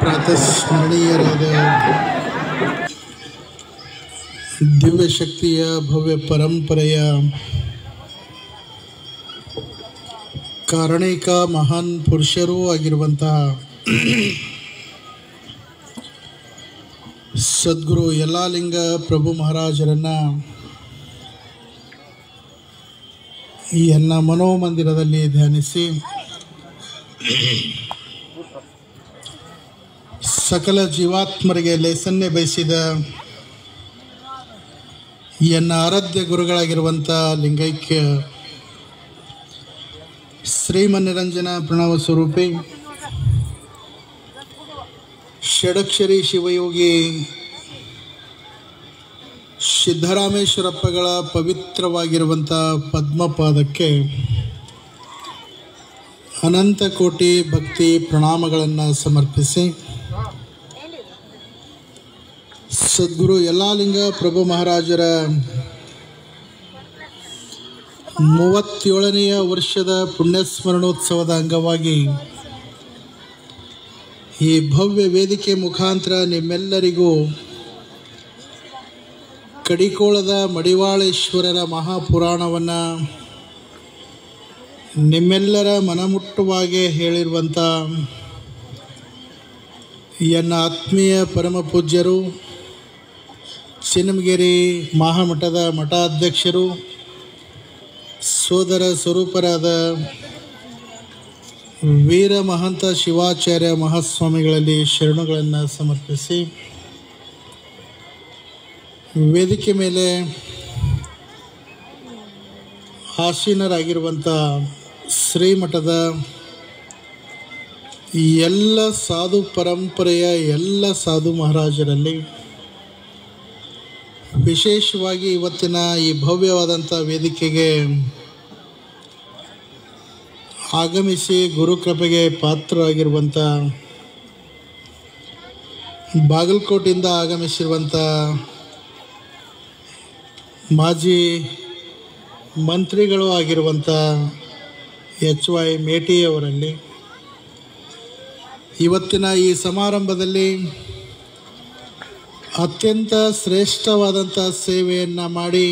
ಪ್ರಾತಸ್ಮರಣೀಯರಾದ ದಿವ್ಯ ಶಕ್ತಿಯ ಭವ್ಯ ಪರಂಪರೆಯ ಕಾರಣಿಕ ಮಹಾನ್ ಪುರುಷರೂ ಆಗಿರುವಂತಹ ಸದ್ಗುರು ಯಲ್ಲಾಲಿಂಗ ಪ್ರಭು ಮಹಾರಾಜರನ್ನ ಈ ಎಲ್ಲ ಮನೋಮಂದಿರದಲ್ಲಿ ಧ್ಯಾನಿಸಿ ಸಕಲ ಜೀವಾತ್ಮರಿಗೆ ಲೇಸನ್ನೇ ಬಯಸಿದ ಎನ್ನ ಆರಾಧ್ಯ ಗುರುಗಳಾಗಿರುವಂಥ ಲಿಂಗೈಕ್ಯ ಶ್ರೀಮನ್ನಿರಂಜನ ಪ್ರಣವ ಸ್ವರೂಪಿ ಷಡಕ್ಷರಿ ಶಿವಯೋಗಿ ಸಿದ್ದರಾಮೇಶ್ವರಪ್ಪಗಳ ಪವಿತ್ರವಾಗಿರುವಂಥ ಪದ್ಮಪಾದಕ್ಕೆ ಅನಂತ ಕೋಟಿ ಭಕ್ತಿ ಪ್ರಣಾಮಗಳನ್ನು ಸಮರ್ಪಿಸಿ ಸದ್ಗುರು ಯಲ್ಲಾಲಿಂಗ ಪ್ರಭು ಮಹಾರಾಜರ ಮೂವತ್ತೇಳನೆಯ ವರ್ಷದ ಪುಣ್ಯಸ್ಮರಣೋತ್ಸವದ ಅಂಗವಾಗಿ ಈ ಭವ್ಯ ವೇದಿಕೆ ಮುಖಾಂತರ ನಿಮ್ಮೆಲ್ಲರಿಗೂ ಕಡಿಕೋಳದ ಮಡಿವಾಳೇಶ್ವರರ ಮಹಾಪುರಾಣವನ್ನು ನಿಮ್ಮೆಲ್ಲರ ಮನಮುಟ್ಟುವಾಗೆ ಹೇಳಿರುವಂಥ ಎನ್ನ ಆತ್ಮೀಯ ಪರಮ ಪೂಜ್ಯರು ಚಿನ್ನಮಗಿರಿ ಮಹಾಮಠದ ಮಠಾಧ್ಯಕ್ಷರು ಸೋದರ ಸ್ವರೂಪರಾದ ವೀರ ಮಹಂತ ಶಿವಾಚಾರ್ಯ ಮಹಾಸ್ವಾಮಿಗಳಲ್ಲಿ ಶರಣುಗಳನ್ನು ಸಮರ್ಪಿಸಿ ವೇದಿಕೆ ಮೇಲೆ ಆಸೀನರಾಗಿರುವಂಥ ಶ್ರೀಮಠದ ಎಲ್ಲ ಸಾಧು ಪರಂಪರೆಯ ಎಲ್ಲ ಸಾಧು ಮಹಾರಾಜರಲ್ಲಿ ವಿಶೇಷವಾಗಿ ಇವತ್ತಿನ ಈ ಭವ್ಯವಾದಂಥ ವೇದಿಕೆಗೆ ಆಗಮಿಸಿ ಗುರುಕೃಪೆಗೆ ಪಾತ್ರರಾಗಿರುವಂಥ ಬಾಗಲಕೋಟಿಂದ ಆಗಮಿಸಿರುವಂಥ ಮಾಜಿ ಮಂತ್ರಿಗಳು ಆಗಿರುವಂಥ ಎಚ್ ವೈ ಮೇಟಿಯವರಲ್ಲಿ ಇವತ್ತಿನ ಈ ಸಮಾರಂಭದಲ್ಲಿ ಅತ್ಯಂತ ಶ್ರೇಷ್ಠವಾದಂಥ ಸೇವೆಯನ್ನು ಮಾಡಿ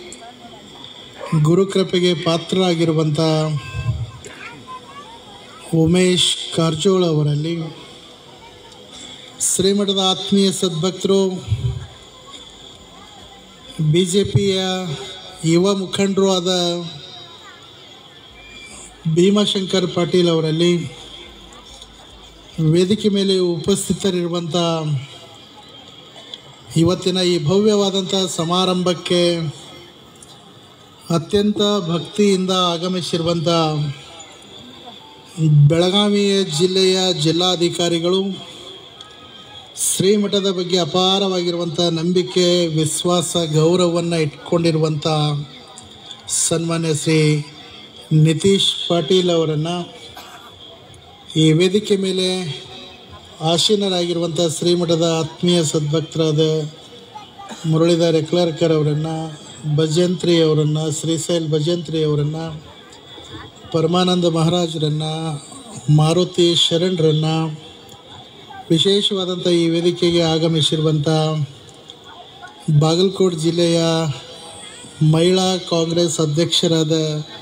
ಗುರುಕೃಪೆಗೆ ಪಾತ್ರರಾಗಿರುವಂಥ ಉಮೇಶ್ ಕಾರಜೋಳ ಅವರಲ್ಲಿ ಶ್ರೀಮಠದ ಆತ್ಮೀಯ ಸದ್ಭಕ್ತರು ಬಿ ಜೆ ಪಿಯ ಯುವ ಮುಖಂಡರು ಆದ ಭೀಮಾಶಂಕರ್ ಪಾಟೀಲ್ ಅವರಲ್ಲಿ ವೇದಿಕೆ ಮೇಲೆ ಉಪಸ್ಥಿತರಿರುವಂಥ ಇವತ್ತಿನ ಈ ಭವ್ಯವಾದಂಥ ಸಮಾರಂಭಕ್ಕೆ ಅತ್ಯಂತ ಭಕ್ತಿಯಿಂದ ಆಗಮಿಸಿರುವಂಥ ಬೆಳಗಾವಿ ಜಿಲ್ಲೆಯ ಜಿಲ್ಲಾಧಿಕಾರಿಗಳು ಶ್ರೀಮಠದ ಬಗ್ಗೆ ಅಪಾರವಾಗಿರುವಂಥ ನಂಬಿಕೆ ವಿಶ್ವಾಸ ಗೌರವವನ್ನು ಇಟ್ಕೊಂಡಿರುವಂಥ ಸನ್ಮಾನ್ಯ ಶ್ರೀ ನಿತೀಶ್ ಪಾಟೀಲ್ ಅವರನ್ನು ಈ ವೇದಿಕೆ ಮೇಲೆ ಆಸೀನರಾಗಿರುವಂಥ ಶ್ರೀಮಠದ ಆತ್ಮೀಯ ಸದ್ಭಕ್ತರಾದ ಮುರಳೀಧರ್ ಎಕ್ಲರ್ಕರ್ ಅವರನ್ನು ಭಜಂತ್ರಿ ಅವರನ್ನು ಶ್ರೀಶೈಲ್ ಭಜಂತ್ರಿ ಅವರನ್ನು ಪರಮಾನಂದ ಮಹಾರಾಜರನ್ನು ಮಾರುತಿ ಶರಣರನ್ನು ವಿಶೇಷವಾದಂಥ ಈ ವೇದಿಕೆಗೆ ಆಗಮಿಸಿರುವಂಥ ಬಾಗಲಕೋಟೆ ಜಿಲ್ಲೆಯ ಮಹಿಳಾ ಕಾಂಗ್ರೆಸ್ ಅಧ್ಯಕ್ಷರಾದ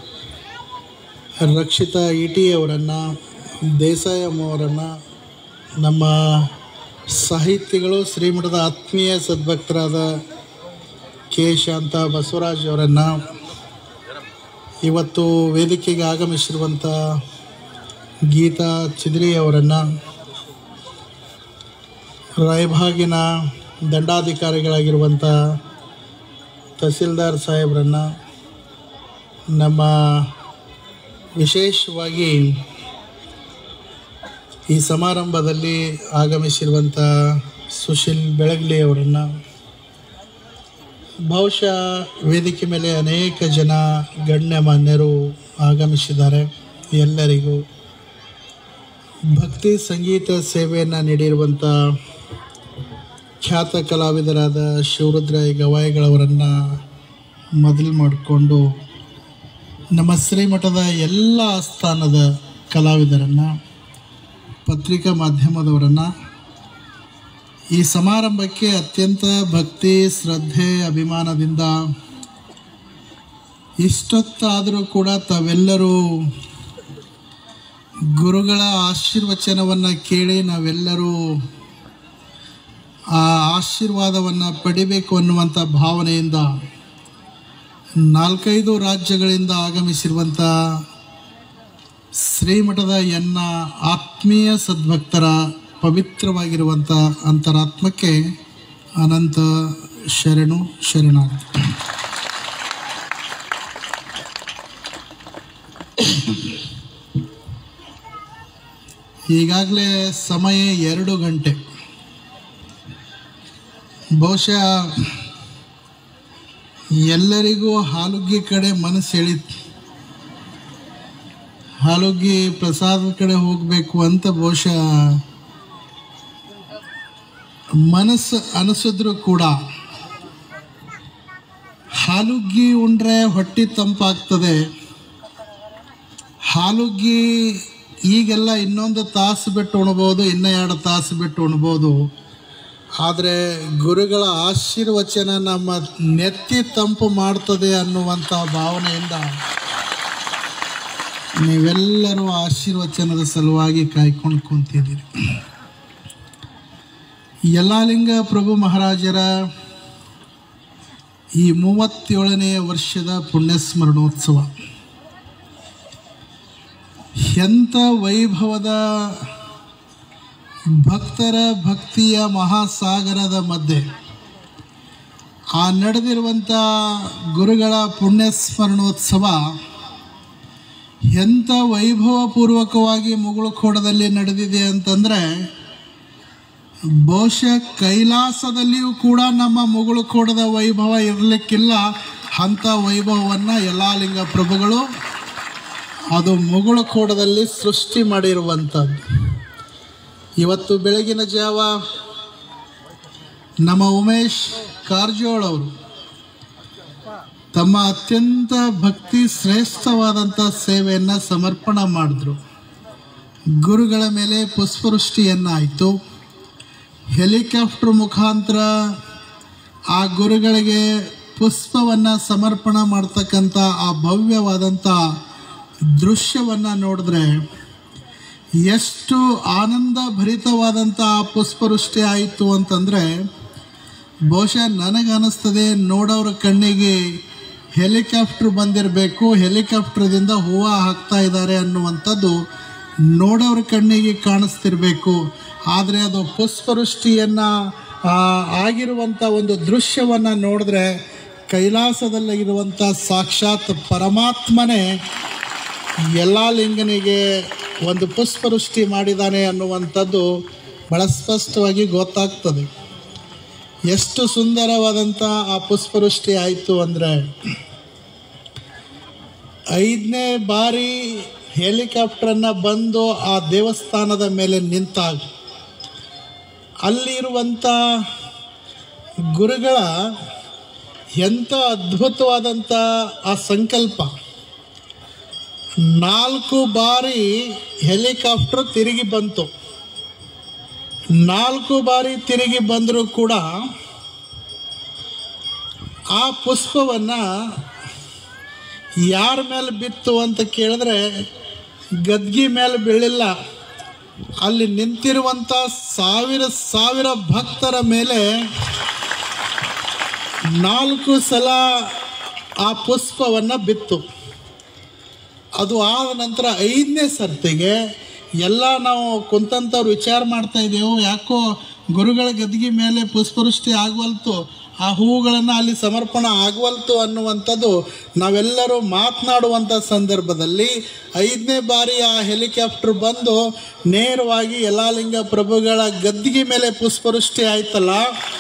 ರಕ್ಷಿತಾ ಇಟಿ ಅವರನ್ನು ದೇಸಾಯಿ ಅವರನ್ನು ನಮ್ಮ ಸಾಹಿತಿಗಳು ಶ್ರೀಮಠದ ಆತ್ಮೀಯ ಸದ್ಭಕ್ತರಾದ ಕೆ ಶಾಂತ ಬಸವರಾಜ್ ಅವರನ್ನು ಇವತ್ತು ವೇದಿಕೆಗೆ ಆಗಮಿಸಿರುವಂಥ ಗೀತಾ ಚಿದ್ರಿ ಅವರನ್ನು ರಾಯಭಾಗಿನ ದಂಡಾಧಿಕಾರಿಗಳಾಗಿರುವಂಥ ತಹಸೀಲ್ದಾರ್ ಸಾಹೇಬ್ರನ್ನು ನಮ್ಮ ವಿಶೇಷವಾಗಿ ಈ ಸಮಾರಂಭದಲ್ಲಿ ಆಗಮಿಸಿರುವಂಥ ಸುಶೀಲ್ ಬೆಳಗ್ಲಿ ಅವರನ್ನು ಬಹುಶಃ ವೇದಿಕೆ ಮೇಲೆ ಅನೇಕ ಜನ ಗಣ್ಯಮಾನ್ಯರು ಆಗಮಿಸಿದ್ದಾರೆ ಎಲ್ಲರಿಗೂ ಭಕ್ತಿ ಸಂಗೀತ ಸೇವೆಯನ್ನು ನೀಡಿರುವಂಥ ಖ್ಯಾತ ಕಲಾವಿದರಾದ ಶಿವರುದ್ರ ಗವಾಯಿಗಳವರನ್ನು ಮೊದಲು ಮಾಡಿಕೊಂಡು ನಮ್ಮ ಶ್ರೀಮಠದ ಎಲ್ಲ ಆಸ್ಥಾನದ ಕಲಾವಿದರನ್ನು ಪತ್ರಿಕಾ ಮಾಧ್ಯಮದವರನ್ನು ಈ ಸಮಾರಂಭಕ್ಕೆ ಅತ್ಯಂತ ಭಕ್ತಿ ಶ್ರದ್ಧೆ ಅಭಿಮಾನದಿಂದ ಇಷ್ಟೊತ್ತಾದರೂ ಕೂಡ ತಾವೆಲ್ಲರೂ ಗುರುಗಳ ಆಶೀರ್ವಚನವನ್ನು ಕೇಳಿ ನಾವೆಲ್ಲರೂ ಆ ಆಶೀರ್ವಾದವನ್ನು ಪಡಿಬೇಕು ಅನ್ನುವಂಥ ಭಾವನೆಯಿಂದ ನಾಲ್ಕೈದು ರಾಜ್ಯಗಳಿಂದ ಆಗಮಿಸಿರುವಂಥ ಶ್ರೀಮಠದ ಎನ್ನ ಆತ್ಮೀಯ ಸದ್ಭಕ್ತರ ಪವಿತ್ರವಾಗಿರುವಂಥ ಅಂತರಾತ್ಮಕ್ಕೆ ಅನಂತ ಶರಣು ಶರಣಾರ್ಥಿ ಈಗಾಗಲೇ ಸಮಯ ಎರಡು ಗಂಟೆ ಬಹುಶಃ ಎಲ್ಲರಿಗೂ ಹಾಲುಗ್ಗಿ ಕಡೆ ಮನಸ್ಸು ಎಳಿತು ಹಾಲುಗ್ಗಿ ಪ್ರಸಾದದ ಕಡೆ ಹೋಗಬೇಕು ಅಂತ ಬಹುಶಃ ಮನಸ್ಸು ಅನಿಸಿದ್ರು ಕೂಡ ಹಾಲುಗ್ಗಿ ಉಂಡ್ರೆ ಹೊಟ್ಟೆ ತಂಪಾಗ್ತದೆ ಹಾಲುಗ್ಗಿ ಈಗೆಲ್ಲ ಇನ್ನೊಂದು ತಾಸು ಬಿಟ್ಟು ಉಣ್ಬೋದು ಇನ್ನೂ ಎರಡು ತಾಸು ಬಿಟ್ಟು ಉಣ್ಬೋದು ಆದರೆ ಗುರುಗಳ ಆಶೀರ್ವಚನ ನಮ್ಮ ನೆತ್ತಿ ತಂಪು ಮಾಡ್ತದೆ ಅನ್ನುವಂಥ ಭಾವನೆಯಿಂದ ನೀವೆಲ್ಲರೂ ಆಶೀರ್ವಚನದ ಸಲುವಾಗಿ ಕಾಯ್ಕೊಂಡು ಕುಂತಿದ್ದೀರಿ ಯಲ್ಲಾಲಿಂಗ ಪ್ರಭು ಮಹಾರಾಜರ ಈ ಮೂವತ್ತೇಳನೆಯ ವರ್ಷದ ಪುಣ್ಯಸ್ಮರಣೋತ್ಸವ ಎಂಥ ವೈಭವದ ಭಕ್ತರ ಭಕ್ತಿಯ ಮಹಾಸಾಗರದ ಮಧ್ಯೆ ಆ ನಡೆದಿರುವಂಥ ಗುರುಗಳ ಪುಣ್ಯಸ್ಮರಣೋತ್ಸವ ಎಂಥ ವೈಭವಪೂರ್ವಕವಾಗಿ ಮುಗುಳುಖೋಡದಲ್ಲಿ ನಡೆದಿದೆ ಅಂತಂದರೆ ಬಹುಶಃ ಕೈಲಾಸದಲ್ಲಿಯೂ ಕೂಡ ನಮ್ಮ ಮುಗುಳುಖೋಡದ ವೈಭವ ಇರಲಿಕ್ಕಿಲ್ಲ ಅಂಥ ವೈಭವವನ್ನು ಯಲ್ಲಾಲಿಂಗ ಪ್ರಭುಗಳು ಅದು ಮುಗುಳುಖೋಡದಲ್ಲಿ ಸೃಷ್ಟಿ ಮಾಡಿರುವಂಥದ್ದು ಇವತ್ತು ಬೆಳಗಿನ ಜಾವ ನಮ್ಮ ಉಮೇಶ್ ಕಾರಜೋಳ್ ಅವರು ತಮ್ಮ ಅತ್ಯಂತ ಭಕ್ತಿ ಶ್ರೇಷ್ಠವಾದಂಥ ಸೇವೆಯನ್ನು ಸಮರ್ಪಣೆ ಮಾಡಿದ್ರು ಗುರುಗಳ ಮೇಲೆ ಪುಷ್ಪವೃಷ್ಟಿಯನ್ನಾಯಿತು ಹೆಲಿಕಾಪ್ಟರ್ ಮುಖಾಂತರ ಆ ಗುರುಗಳಿಗೆ ಪುಷ್ಪವನ್ನು ಸಮರ್ಪಣೆ ಮಾಡ್ತಕ್ಕಂಥ ಆ ಭವ್ಯವಾದಂಥ ದೃಶ್ಯವನ್ನು ನೋಡಿದ್ರೆ ಎಷ್ಟು ಆನಂದ ಭರಿತವಾದಂಥ ಆ ಪುಷ್ಪವೃಷ್ಟಿ ಆಯಿತು ಅಂತಂದರೆ ಬಹುಶಃ ನನಗನ್ನಿಸ್ತದೆ ನೋಡೋರ ಕಣ್ಣಿಗೆ ಹೆಲಿಕಾಪ್ಟರ್ ಬಂದಿರಬೇಕು ಹೆಲಿಕಾಪ್ಟರ್ದಿಂದ ಹೂವು ಹಾಕ್ತಾ ಇದ್ದಾರೆ ಅನ್ನುವಂಥದ್ದು ನೋಡೋರ ಕಣ್ಣಿಗೆ ಕಾಣಿಸ್ತಿರ್ಬೇಕು ಆದರೆ ಅದು ಪುಷ್ಪವೃಷ್ಟಿಯನ್ನು ಆಗಿರುವಂಥ ಒಂದು ದೃಶ್ಯವನ್ನು ನೋಡಿದ್ರೆ ಕೈಲಾಸದಲ್ಲಿರುವಂಥ ಸಾಕ್ಷಾತ್ ಪರಮಾತ್ಮನೇ ಎಲ್ಲ ಲಿಂಗನಿಗೆ ಒಂದು ಪುಷ್ಪವೃಷ್ಟಿ ಮಾಡಿದ್ದಾನೆ ಅನ್ನುವಂಥದ್ದು ಭಾಳ ಸ್ಪಷ್ಟವಾಗಿ ಗೊತ್ತಾಗ್ತದೆ ಎಷ್ಟು ಸುಂದರವಾದಂಥ ಆ ಪುಷ್ಪವೃಷ್ಟಿ ಆಯಿತು ಅಂದರೆ ಐದನೇ ಬಾರಿ ಹೆಲಿಕಾಪ್ಟರನ್ನು ಬಂದು ಆ ದೇವಸ್ಥಾನದ ಮೇಲೆ ನಿಂತಾಗ ಅಲ್ಲಿರುವಂಥ ಗುರುಗಳ ಎಂಥ ಅದ್ಭುತವಾದಂಥ ಆ ಸಂಕಲ್ಪ ನಾಲ್ಕು ಬಾರಿ ಹೆಲಿಕಾಪ್ಟರ್ ತಿರುಗಿ ಬಂತು ನಾಲ್ಕು ಬಾರಿ ತಿರುಗಿ ಬಂದರೂ ಕೂಡ ಆ ಪುಷ್ಪವನ್ನು ಯಾರ ಮೇಲೆ ಬಿತ್ತು ಅಂತ ಕೇಳಿದ್ರೆ ಗದ್ಗಿ ಮೇಲೆ ಬೀಳಿಲ್ಲ ಅಲ್ಲಿ ನಿಂತಿರುವಂಥ ಸಾವಿರ ಸಾವಿರ ಭಕ್ತರ ಮೇಲೆ ನಾಲ್ಕು ಸಲ ಆ ಪುಷ್ಪವನ್ನು ಬಿತ್ತು ಅದು ಆದ ನಂತರ ಐದನೇ ಸರ್ತಿಗೆ ಎಲ್ಲ ನಾವು ಕುಂತಂಥವ್ರು ವಿಚಾರ ಮಾಡ್ತಾ ಇದ್ದೇವೆ ಯಾಕೋ ಗುರುಗಳ ಗದ್ಗಿ ಮೇಲೆ ಪುಷ್ಪವೃಷ್ಟಿ ಆಗವಲ್ತು ಆ ಹೂವುಗಳನ್ನು ಅಲ್ಲಿ ಸಮರ್ಪಣೆ ಆಗವಲ್ತು ಅನ್ನುವಂಥದ್ದು ನಾವೆಲ್ಲರೂ ಮಾತನಾಡುವಂಥ ಸಂದರ್ಭದಲ್ಲಿ ಐದನೇ ಬಾರಿ ಆ ಹೆಲಿಕಾಪ್ಟರ್ ಬಂದು ನೇರವಾಗಿ ಯಲ್ಲಾಲಿಂಗ ಪ್ರಭುಗಳ ಗದ್ದಿಗೆ ಮೇಲೆ ಪುಷ್ಪವೃಷ್ಟಿ ಆಯ್ತಲ್ಲ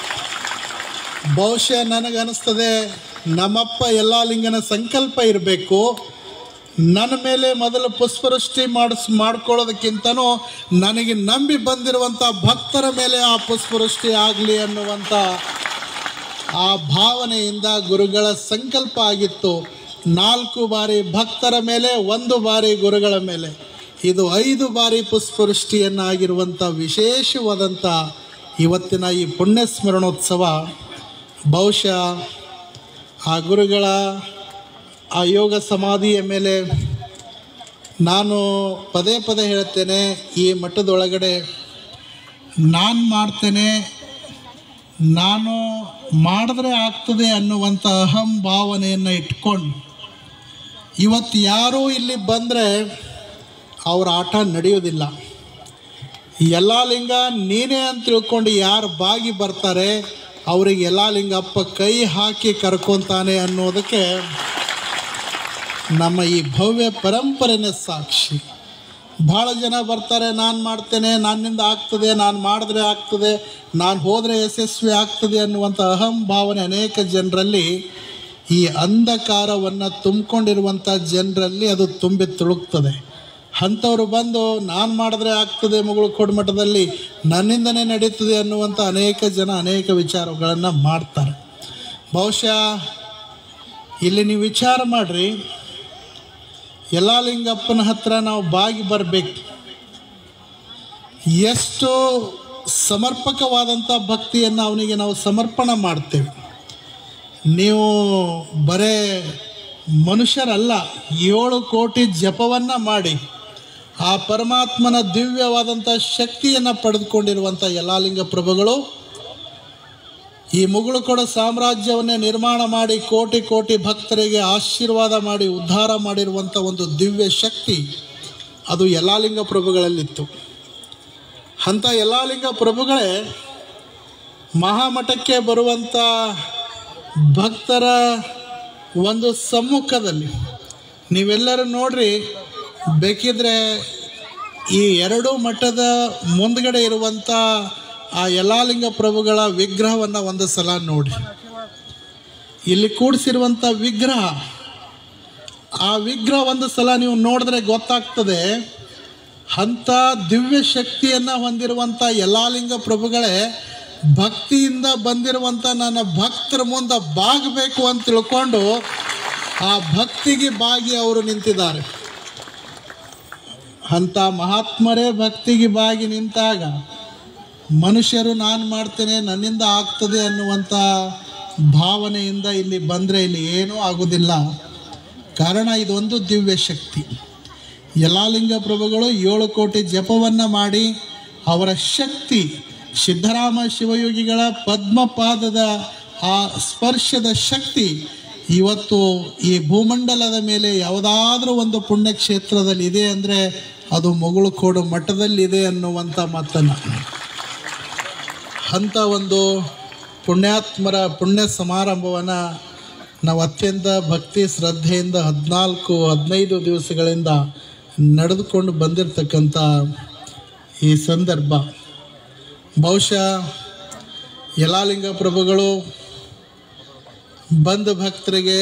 ಬಹುಶಃ ನನಗನ್ನಿಸ್ತದೆ ನಮ್ಮಪ್ಪ ಯಲ್ಲಾಲಿಂಗನ ಸಂಕಲ್ಪ ಇರಬೇಕು ನನ್ನ ಮೇಲೆ ಮೊದಲು ಪುಷ್ಪವೃಷ್ಟಿ ಮಾಡಿಸ್ ಮಾಡ್ಕೊಳ್ಳೋದಕ್ಕಿಂತನೂ ನನಗೆ ನಂಬಿ ಬಂದಿರುವಂಥ ಭಕ್ತರ ಮೇಲೆ ಆ ಪುಷ್ಪವೃಷ್ಟಿ ಆಗಲಿ ಅನ್ನುವಂಥ ಆ ಭಾವನೆಯಿಂದ ಗುರುಗಳ ಸಂಕಲ್ಪ ಆಗಿತ್ತು ನಾಲ್ಕು ಬಾರಿ ಭಕ್ತರ ಮೇಲೆ ಒಂದು ಬಾರಿ ಗುರುಗಳ ಮೇಲೆ ಇದು ಐದು ಬಾರಿ ಪುಷ್ಪವೃಷ್ಟಿಯನ್ನಾಗಿರುವಂಥ ವಿಶೇಷವಾದಂಥ ಇವತ್ತಿನ ಈ ಪುಣ್ಯ ಸ್ಮರಣೋತ್ಸವ ಬಹುಶಃ ಆ ಗುರುಗಳ ಆ ಯೋಗ ಸಮಾಧಿಯ ಮೇಲೆ ನಾನು ಪದೇ ಪದೇ ಹೇಳ್ತೇನೆ ಈ ಮಠದೊಳಗಡೆ ನಾನು ಮಾಡ್ತೇನೆ ನಾನು ಮಾಡಿದ್ರೆ ಆಗ್ತದೆ ಅನ್ನುವಂಥ ಅಹಂ ಭಾವನೆಯನ್ನು ಇಟ್ಕೊಂಡು ಇವತ್ತು ಯಾರೂ ಇಲ್ಲಿ ಬಂದರೆ ಅವ್ರ ಆಟ ನಡೆಯೋದಿಲ್ಲ ಎಲ್ಲ ಲಿಂಗ ನೀನೇ ಅಂತ ತಿಳ್ಕೊಂಡು ಯಾರು ಬಾಗಿ ಬರ್ತಾರೆ ಅವರಿಗೆ ಎಲ್ಲ ಲಿಂಗಪ್ಪ ಕೈ ಹಾಕಿ ಕರ್ಕೊತಾನೆ ಅನ್ನೋದಕ್ಕೆ ನಮ್ಮ ಈ ಭವ್ಯ ಪರಂಪರೆನೇ ಸಾಕ್ಷಿ ಭಾಳ ಜನ ಬರ್ತಾರೆ ನಾನು ಮಾಡ್ತೇನೆ ನನ್ನಿಂದ ಆಗ್ತದೆ ನಾನು ಮಾಡಿದ್ರೆ ಆಗ್ತದೆ ನಾನು ಹೋದರೆ ಯಶಸ್ವಿ ಆಗ್ತದೆ ಅನ್ನುವಂಥ ಅಹಂ ಭಾವನೆ ಅನೇಕ ಜನರಲ್ಲಿ ಈ ಅಂಧಕಾರವನ್ನು ತುಂಬಿಕೊಂಡಿರುವಂಥ ಜನರಲ್ಲಿ ಅದು ತುಂಬಿ ತುಳುಕ್ತದೆ ಅಂಥವ್ರು ಬಂದು ನಾನು ಮಾಡಿದ್ರೆ ಆಗ್ತದೆ ಮಗಳು ಕೊಡಮಠದಲ್ಲಿ ನನ್ನಿಂದನೇ ನಡೀತದೆ ಅನ್ನುವಂಥ ಅನೇಕ ಜನ ಅನೇಕ ವಿಚಾರಗಳನ್ನು ಮಾಡ್ತಾರೆ ಬಹುಶಃ ಇಲ್ಲಿ ನೀವು ವಿಚಾರ ಮಾಡಿರಿ ಎಲ್ಲ ಲಿಂಗಪ್ಪನ ಹತ್ರ ನಾವು ಬಾಗಿ ಬರಬೇಕು ಎಷ್ಟು ಸಮರ್ಪಕವಾದಂಥ ಭಕ್ತಿಯನ್ನು ಅವನಿಗೆ ನಾವು ಸಮರ್ಪಣೆ ಮಾಡ್ತೇವೆ ನೀವು ಬರೇ ಮನುಷ್ಯರಲ್ಲ ಏಳು ಕೋಟಿ ಜಪವನ್ನು ಮಾಡಿ ಆ ಪರಮಾತ್ಮನ ದಿವ್ಯವಾದಂಥ ಶಕ್ತಿಯನ್ನು ಪಡೆದುಕೊಂಡಿರುವಂಥ ಯಲಾಲಿಂಗ ಪ್ರಭುಗಳು ಈ ಮುಗುಳುಕೊಡ ಸಾಮ್ರಾಜ್ಯವನ್ನೇ ನಿರ್ಮಾಣ ಮಾಡಿ ಕೋಟಿ ಕೋಟಿ ಭಕ್ತರಿಗೆ ಆಶೀರ್ವಾದ ಮಾಡಿ ಉದ್ಧಾರ ಮಾಡಿರುವಂಥ ಒಂದು ದಿವ್ಯ ಶಕ್ತಿ ಅದು ಯಲಾಲಿಂಗ ಪ್ರಭುಗಳಲ್ಲಿತ್ತು ಅಂಥ ಯಲಾಲಿಂಗ ಪ್ರಭುಗಳೇ ಮಹಾಮಠಕ್ಕೆ ಬರುವಂಥ ಭಕ್ತರ ಒಂದು ಸಮ್ಮುಖದಲ್ಲಿ ನೀವೆಲ್ಲರೂ ನೋಡ್ರಿ ಬೇಕಿದ್ರೆ ಈ ಎರಡು ಮಠದ ಮುಂದ್ಗಡೆ ಇರುವಂಥ ಆ ಯಲಾಲಿಂಗ ಪ್ರಭುಗಳ ವಿಗ್ರಹವನ್ನು ಒಂದು ಸಲ ನೋಡಿ ಇಲ್ಲಿ ಕೂಡಿಸಿರುವಂಥ ವಿಗ್ರಹ ಆ ವಿಗ್ರಹ ಒಂದು ಸಲ ನೀವು ನೋಡಿದ್ರೆ ಗೊತ್ತಾಗ್ತದೆ ಅಂಥ ದಿವ್ಯ ಶಕ್ತಿಯನ್ನು ಹೊಂದಿರುವಂಥ ಯಲಾಲಿಂಗ ಪ್ರಭುಗಳೇ ಭಕ್ತಿಯಿಂದ ಬಂದಿರುವಂಥ ನನ್ನ ಭಕ್ತರ ಮುಂದೆ ಬಾಗಬೇಕು ಅಂತ ತಿಳ್ಕೊಂಡು ಆ ಭಕ್ತಿಗೆ ಬಾಗಿ ಅವರು ನಿಂತಿದ್ದಾರೆ ಅಂಥ ಮಹಾತ್ಮರೇ ಭಕ್ತಿಗೆ ಬಾಗಿ ನಿಂತಾಗ ಮನುಷ್ಯರು ನಾನು ಮಾಡ್ತೇನೆ ನನ್ನಿಂದ ಆಗ್ತದೆ ಅನ್ನುವಂಥ ಭಾವನೆಯಿಂದ ಇಲ್ಲಿ ಬಂದರೆ ಇಲ್ಲಿ ಏನೂ ಆಗೋದಿಲ್ಲ ಕಾರಣ ಇದೊಂದು ದಿವ್ಯ ಶಕ್ತಿ ಯಲಾಲಿಂಗ ಪ್ರಭುಗಳು ಏಳು ಕೋಟಿ ಜಪವನ್ನು ಮಾಡಿ ಅವರ ಶಕ್ತಿ ಸಿದ್ದರಾಮ ಶಿವಯೋಗಿಗಳ ಪದ್ಮಪಾದದ ಆ ಸ್ಪರ್ಶದ ಶಕ್ತಿ ಇವತ್ತು ಈ ಭೂಮಂಡಲದ ಮೇಲೆ ಯಾವುದಾದ್ರೂ ಒಂದು ಪುಣ್ಯಕ್ಷೇತ್ರದಲ್ಲಿ ಇದೆ ಅಂದರೆ ಅದು ಮುಗುಳುಕೋಡು ಮಠದಲ್ಲಿದೆ ಅನ್ನುವಂಥ ಮಾತನ್ನು ಅಂಥ ಒಂದು ಪುಣ್ಯಾತ್ಮರ ಪುಣ್ಯ ಸಮಾರಂಭವನ್ನು ನಾವು ಅತ್ಯಂತ ಭಕ್ತಿ ಶ್ರದ್ಧೆಯಿಂದ ಹದಿನಾಲ್ಕು ಹದಿನೈದು ದಿವಸಗಳಿಂದ ನಡೆದುಕೊಂಡು ಬಂದಿರತಕ್ಕಂಥ ಈ ಸಂದರ್ಭ ಬಹುಶಃ ಯಲಾಲಿಂಗ ಪ್ರಭುಗಳು ಬಂದ ಭಕ್ತರಿಗೆ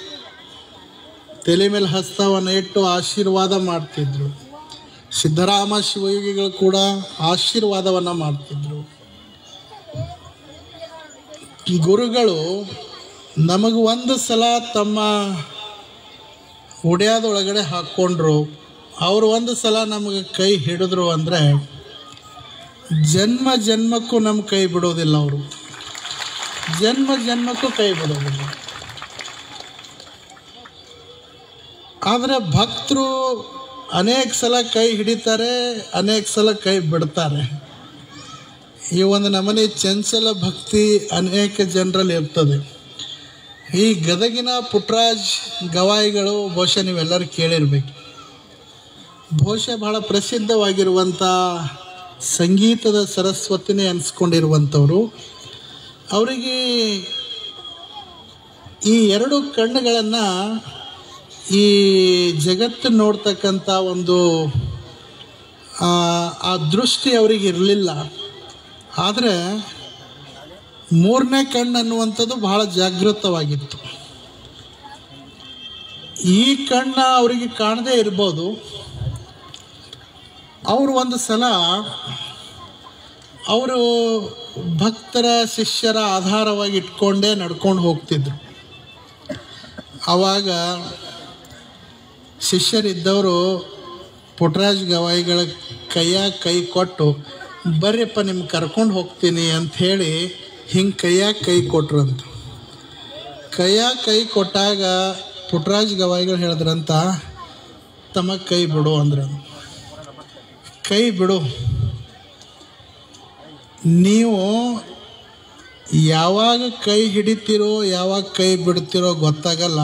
ತಲೆ ಮೇಲೆ ಹಸ್ತವನ್ನು ಇಟ್ಟು ಆಶೀರ್ವಾದ ಮಾಡ್ತಿದ್ರು ಸಿದ್ದರಾಮ ಶಿವಯೋಗಿಗಳು ಕೂಡ ಆಶೀರ್ವಾದವನ್ನು ಮಾಡ್ತಿದ್ರು ಗುರುಗಳು ನಮಗೆ ಒಂದು ಸಲ ತಮ್ಮ ಒಡೆಯಾದೊಳಗಡೆ ಹಾಕ್ಕೊಂಡ್ರು ಅವರು ಒಂದು ಸಲ ನಮಗೆ ಕೈ ಹಿಡಿದ್ರು ಅಂದರೆ ಜನ್ಮ ಜನ್ಮಕ್ಕೂ ನಮ್ಮ ಕೈ ಬಿಡೋದಿಲ್ಲ ಅವರು ಜನ್ಮ ಜನ್ಮಕ್ಕೂ ಕೈ ಬಿಡೋದಿಲ್ಲ ಆದರೆ ಭಕ್ತರು ಅನೇಕ ಸಲ ಕೈ ಹಿಡಿತಾರೆ ಅನೇಕ ಸಲ ಕೈ ಬಿಡ್ತಾರೆ ಈ ಒಂದು ನಮನೆ ಚಂಚಲ ಭಕ್ತಿ ಅನೇಕ ಜನರಲ್ಲಿ ಇರ್ತದೆ ಈ ಗದಗಿನ ಪುಟ್ರಾಜ್ ಗವಾಯಿಗಳು ಬಹುಶಃ ನೀವೆಲ್ಲರೂ ಕೇಳಿರ್ಬೇಕು ಬಹುಶಃ ಬಹಳ ಪ್ರಸಿದ್ಧವಾಗಿರುವಂಥ ಸಂಗೀತದ ಸರಸ್ವತಿನೇ ಅನಿಸ್ಕೊಂಡಿರುವಂಥವ್ರು ಅವರಿಗೆ ಈ ಎರಡು ಕಣ್ಣುಗಳನ್ನು ಈ ಜಗತ್ತು ನೋಡ್ತಕ್ಕಂಥ ಒಂದು ಆ, ಆ ದೃಷ್ಟಿ ಅವರಿಗೆ ಇರಲಿಲ್ಲ ಆದರೆ ಮೂರನೇ ಕಣ್ಣು ಅನ್ನುವಂಥದ್ದು ಬಹಳ ಜಾಗೃತವಾಗಿತ್ತು ಈ ಕಣ್ಣ ಅವರಿಗೆ ಕಾಣದೇ ಇರ್ಬೋದು ಅವರು ಒಂದು ಸಲ ಅವರು ಭಕ್ತರ ಶಿಷ್ಯರ ಆಧಾರವಾಗಿ ಇಟ್ಕೊಂಡೇ ನಡ್ಕೊಂಡು ಹೋಗ್ತಿದ್ರು ಆವಾಗ ಶಿಷ್ಯರಿದ್ದವರು ಪುಟ್ಟರಾಜ್ ಗವಾಯಿಗಳ ಕೈಯಾಗ ಕೈ ಕೊಟ್ಟು ಬರ್ರಿಯಪ್ಪ ನಿಮ್ಗೆ ಕರ್ಕೊಂಡು ಹೋಗ್ತೀನಿ ಅಂತ ಹೇಳಿ ಹಿಂಗೆ ಕೈಯಾಗ ಕೈ ಕೊಟ್ರಂತ ಕೈಯಾಗ ಕೈ ಕೊಟ್ಟಾಗ ಪುಟ್ಟರಾಜ್ ಗವಾಯಿಗಳು ಹೇಳಿದ್ರಂತ ತಮ್ಮ ಕೈ ಬಿಡು ಅಂದ್ರ ಕೈ ಬಿಡು ನೀವು ಯಾವಾಗ ಕೈ ಹಿಡಿತೀರೋ ಯಾವಾಗ ಕೈ ಬಿಡ್ತೀರೋ ಗೊತ್ತಾಗಲ್ಲ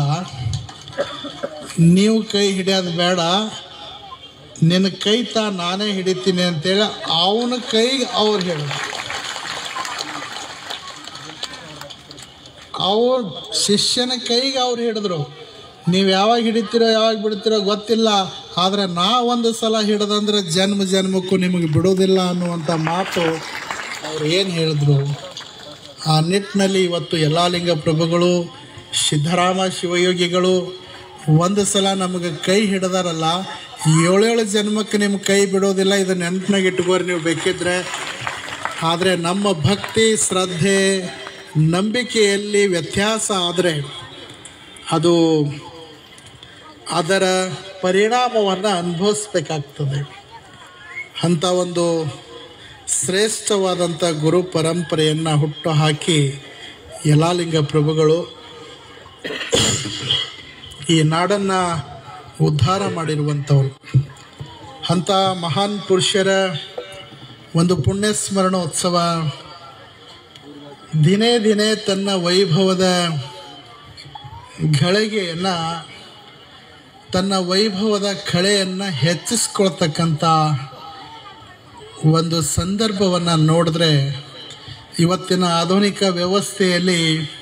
ನೀವು ಕೈ ಹಿಡಿಯೋದು ಬೇಡ ನಿನ್ನ ಕೈ ತಾ ನಾನೇ ಹಿಡಿತೀನಿ ಅಂತೇಳಿ ಅವನ ಕೈಗೆ ಅವ್ರು ಹೇಳಿದ್ರು ಅವ್ರ ಶಿಷ್ಯನ ಕೈಗೆ ಅವ್ರು ಹಿಡಿದ್ರು ನೀವು ಯಾವಾಗ ಹಿಡಿತೀರೋ ಯಾವಾಗ ಬಿಡ್ತೀರೋ ಗೊತ್ತಿಲ್ಲ ಆದರೆ ನಾ ಒಂದು ಸಲ ಹಿಡಿದಂದ್ರೆ ಜನ್ಮ ಜನ್ಮಕ್ಕೂ ನಿಮಗೆ ಬಿಡೋದಿಲ್ಲ ಅನ್ನುವಂಥ ಮಾತು ಅವ್ರು ಏನು ಹೇಳಿದ್ರು ಆ ನಿಟ್ಟಿನಲ್ಲಿ ಇವತ್ತು ಎಲ್ಲ ಲಿಂಗ ಪ್ರಭುಗಳು ಸಿದ್ದರಾಮ ಶಿವಯೋಗಿಗಳು ಒಂದು ಸಲ ನಮಗೆ ಕೈ ಹಿಡಿದಾರಲ್ಲ ಏಳೇಳು ಜನ್ಮಕ್ಕೆ ನಿಮ್ಮ ಕೈ ಬಿಡೋದಿಲ್ಲ ಇದು ನೆನಪಿನಾಗ ಇಟ್ಕೋರಿ ನೀವು ಬೇಕಿದ್ರೆ ಆದರೆ ನಮ್ಮ ಭಕ್ತಿ ಶ್ರದ್ಧೆ ನಂಬಿಕೆಯಲ್ಲಿ ವ್ಯತ್ಯಾಸ ಆದರೆ ಅದು ಅದರ ಪರಿಣಾಮವನ್ನು ಅನುಭವಿಸ್ಬೇಕಾಗ್ತದೆ ಅಂಥ ಒಂದು ಶ್ರೇಷ್ಠವಾದಂಥ ಗುರು ಪರಂಪರೆಯನ್ನು ಹುಟ್ಟು ಹಾಕಿ ಯಲಾಲಿಂಗ ಪ್ರಭುಗಳು ಈ ನಾಡನ್ನು ಉದ್ಧಾರ ಮಾಡಿರುವಂಥವ್ರು ಅಂಥ ಮಹಾನ್ ಪುರುಷರ ಒಂದು ಪುಣ್ಯ ಸ್ಮರಣೋತ್ಸವ ದಿನೇ ದಿನೇ ತನ್ನ ವೈಭವದ ಘಳಿಗೆಯನ್ನು ತನ್ನ ವೈಭವದ ಕಳೆಯನ್ನು ಹೆಚ್ಚಿಸ್ಕೊಳ್ತಕ್ಕಂಥ ಒಂದು ಸಂದರ್ಭವನ್ನು ನೋಡಿದ್ರೆ ಇವತ್ತಿನ ಆಧುನಿಕ ವ್ಯವಸ್ಥೆಯಲ್ಲಿ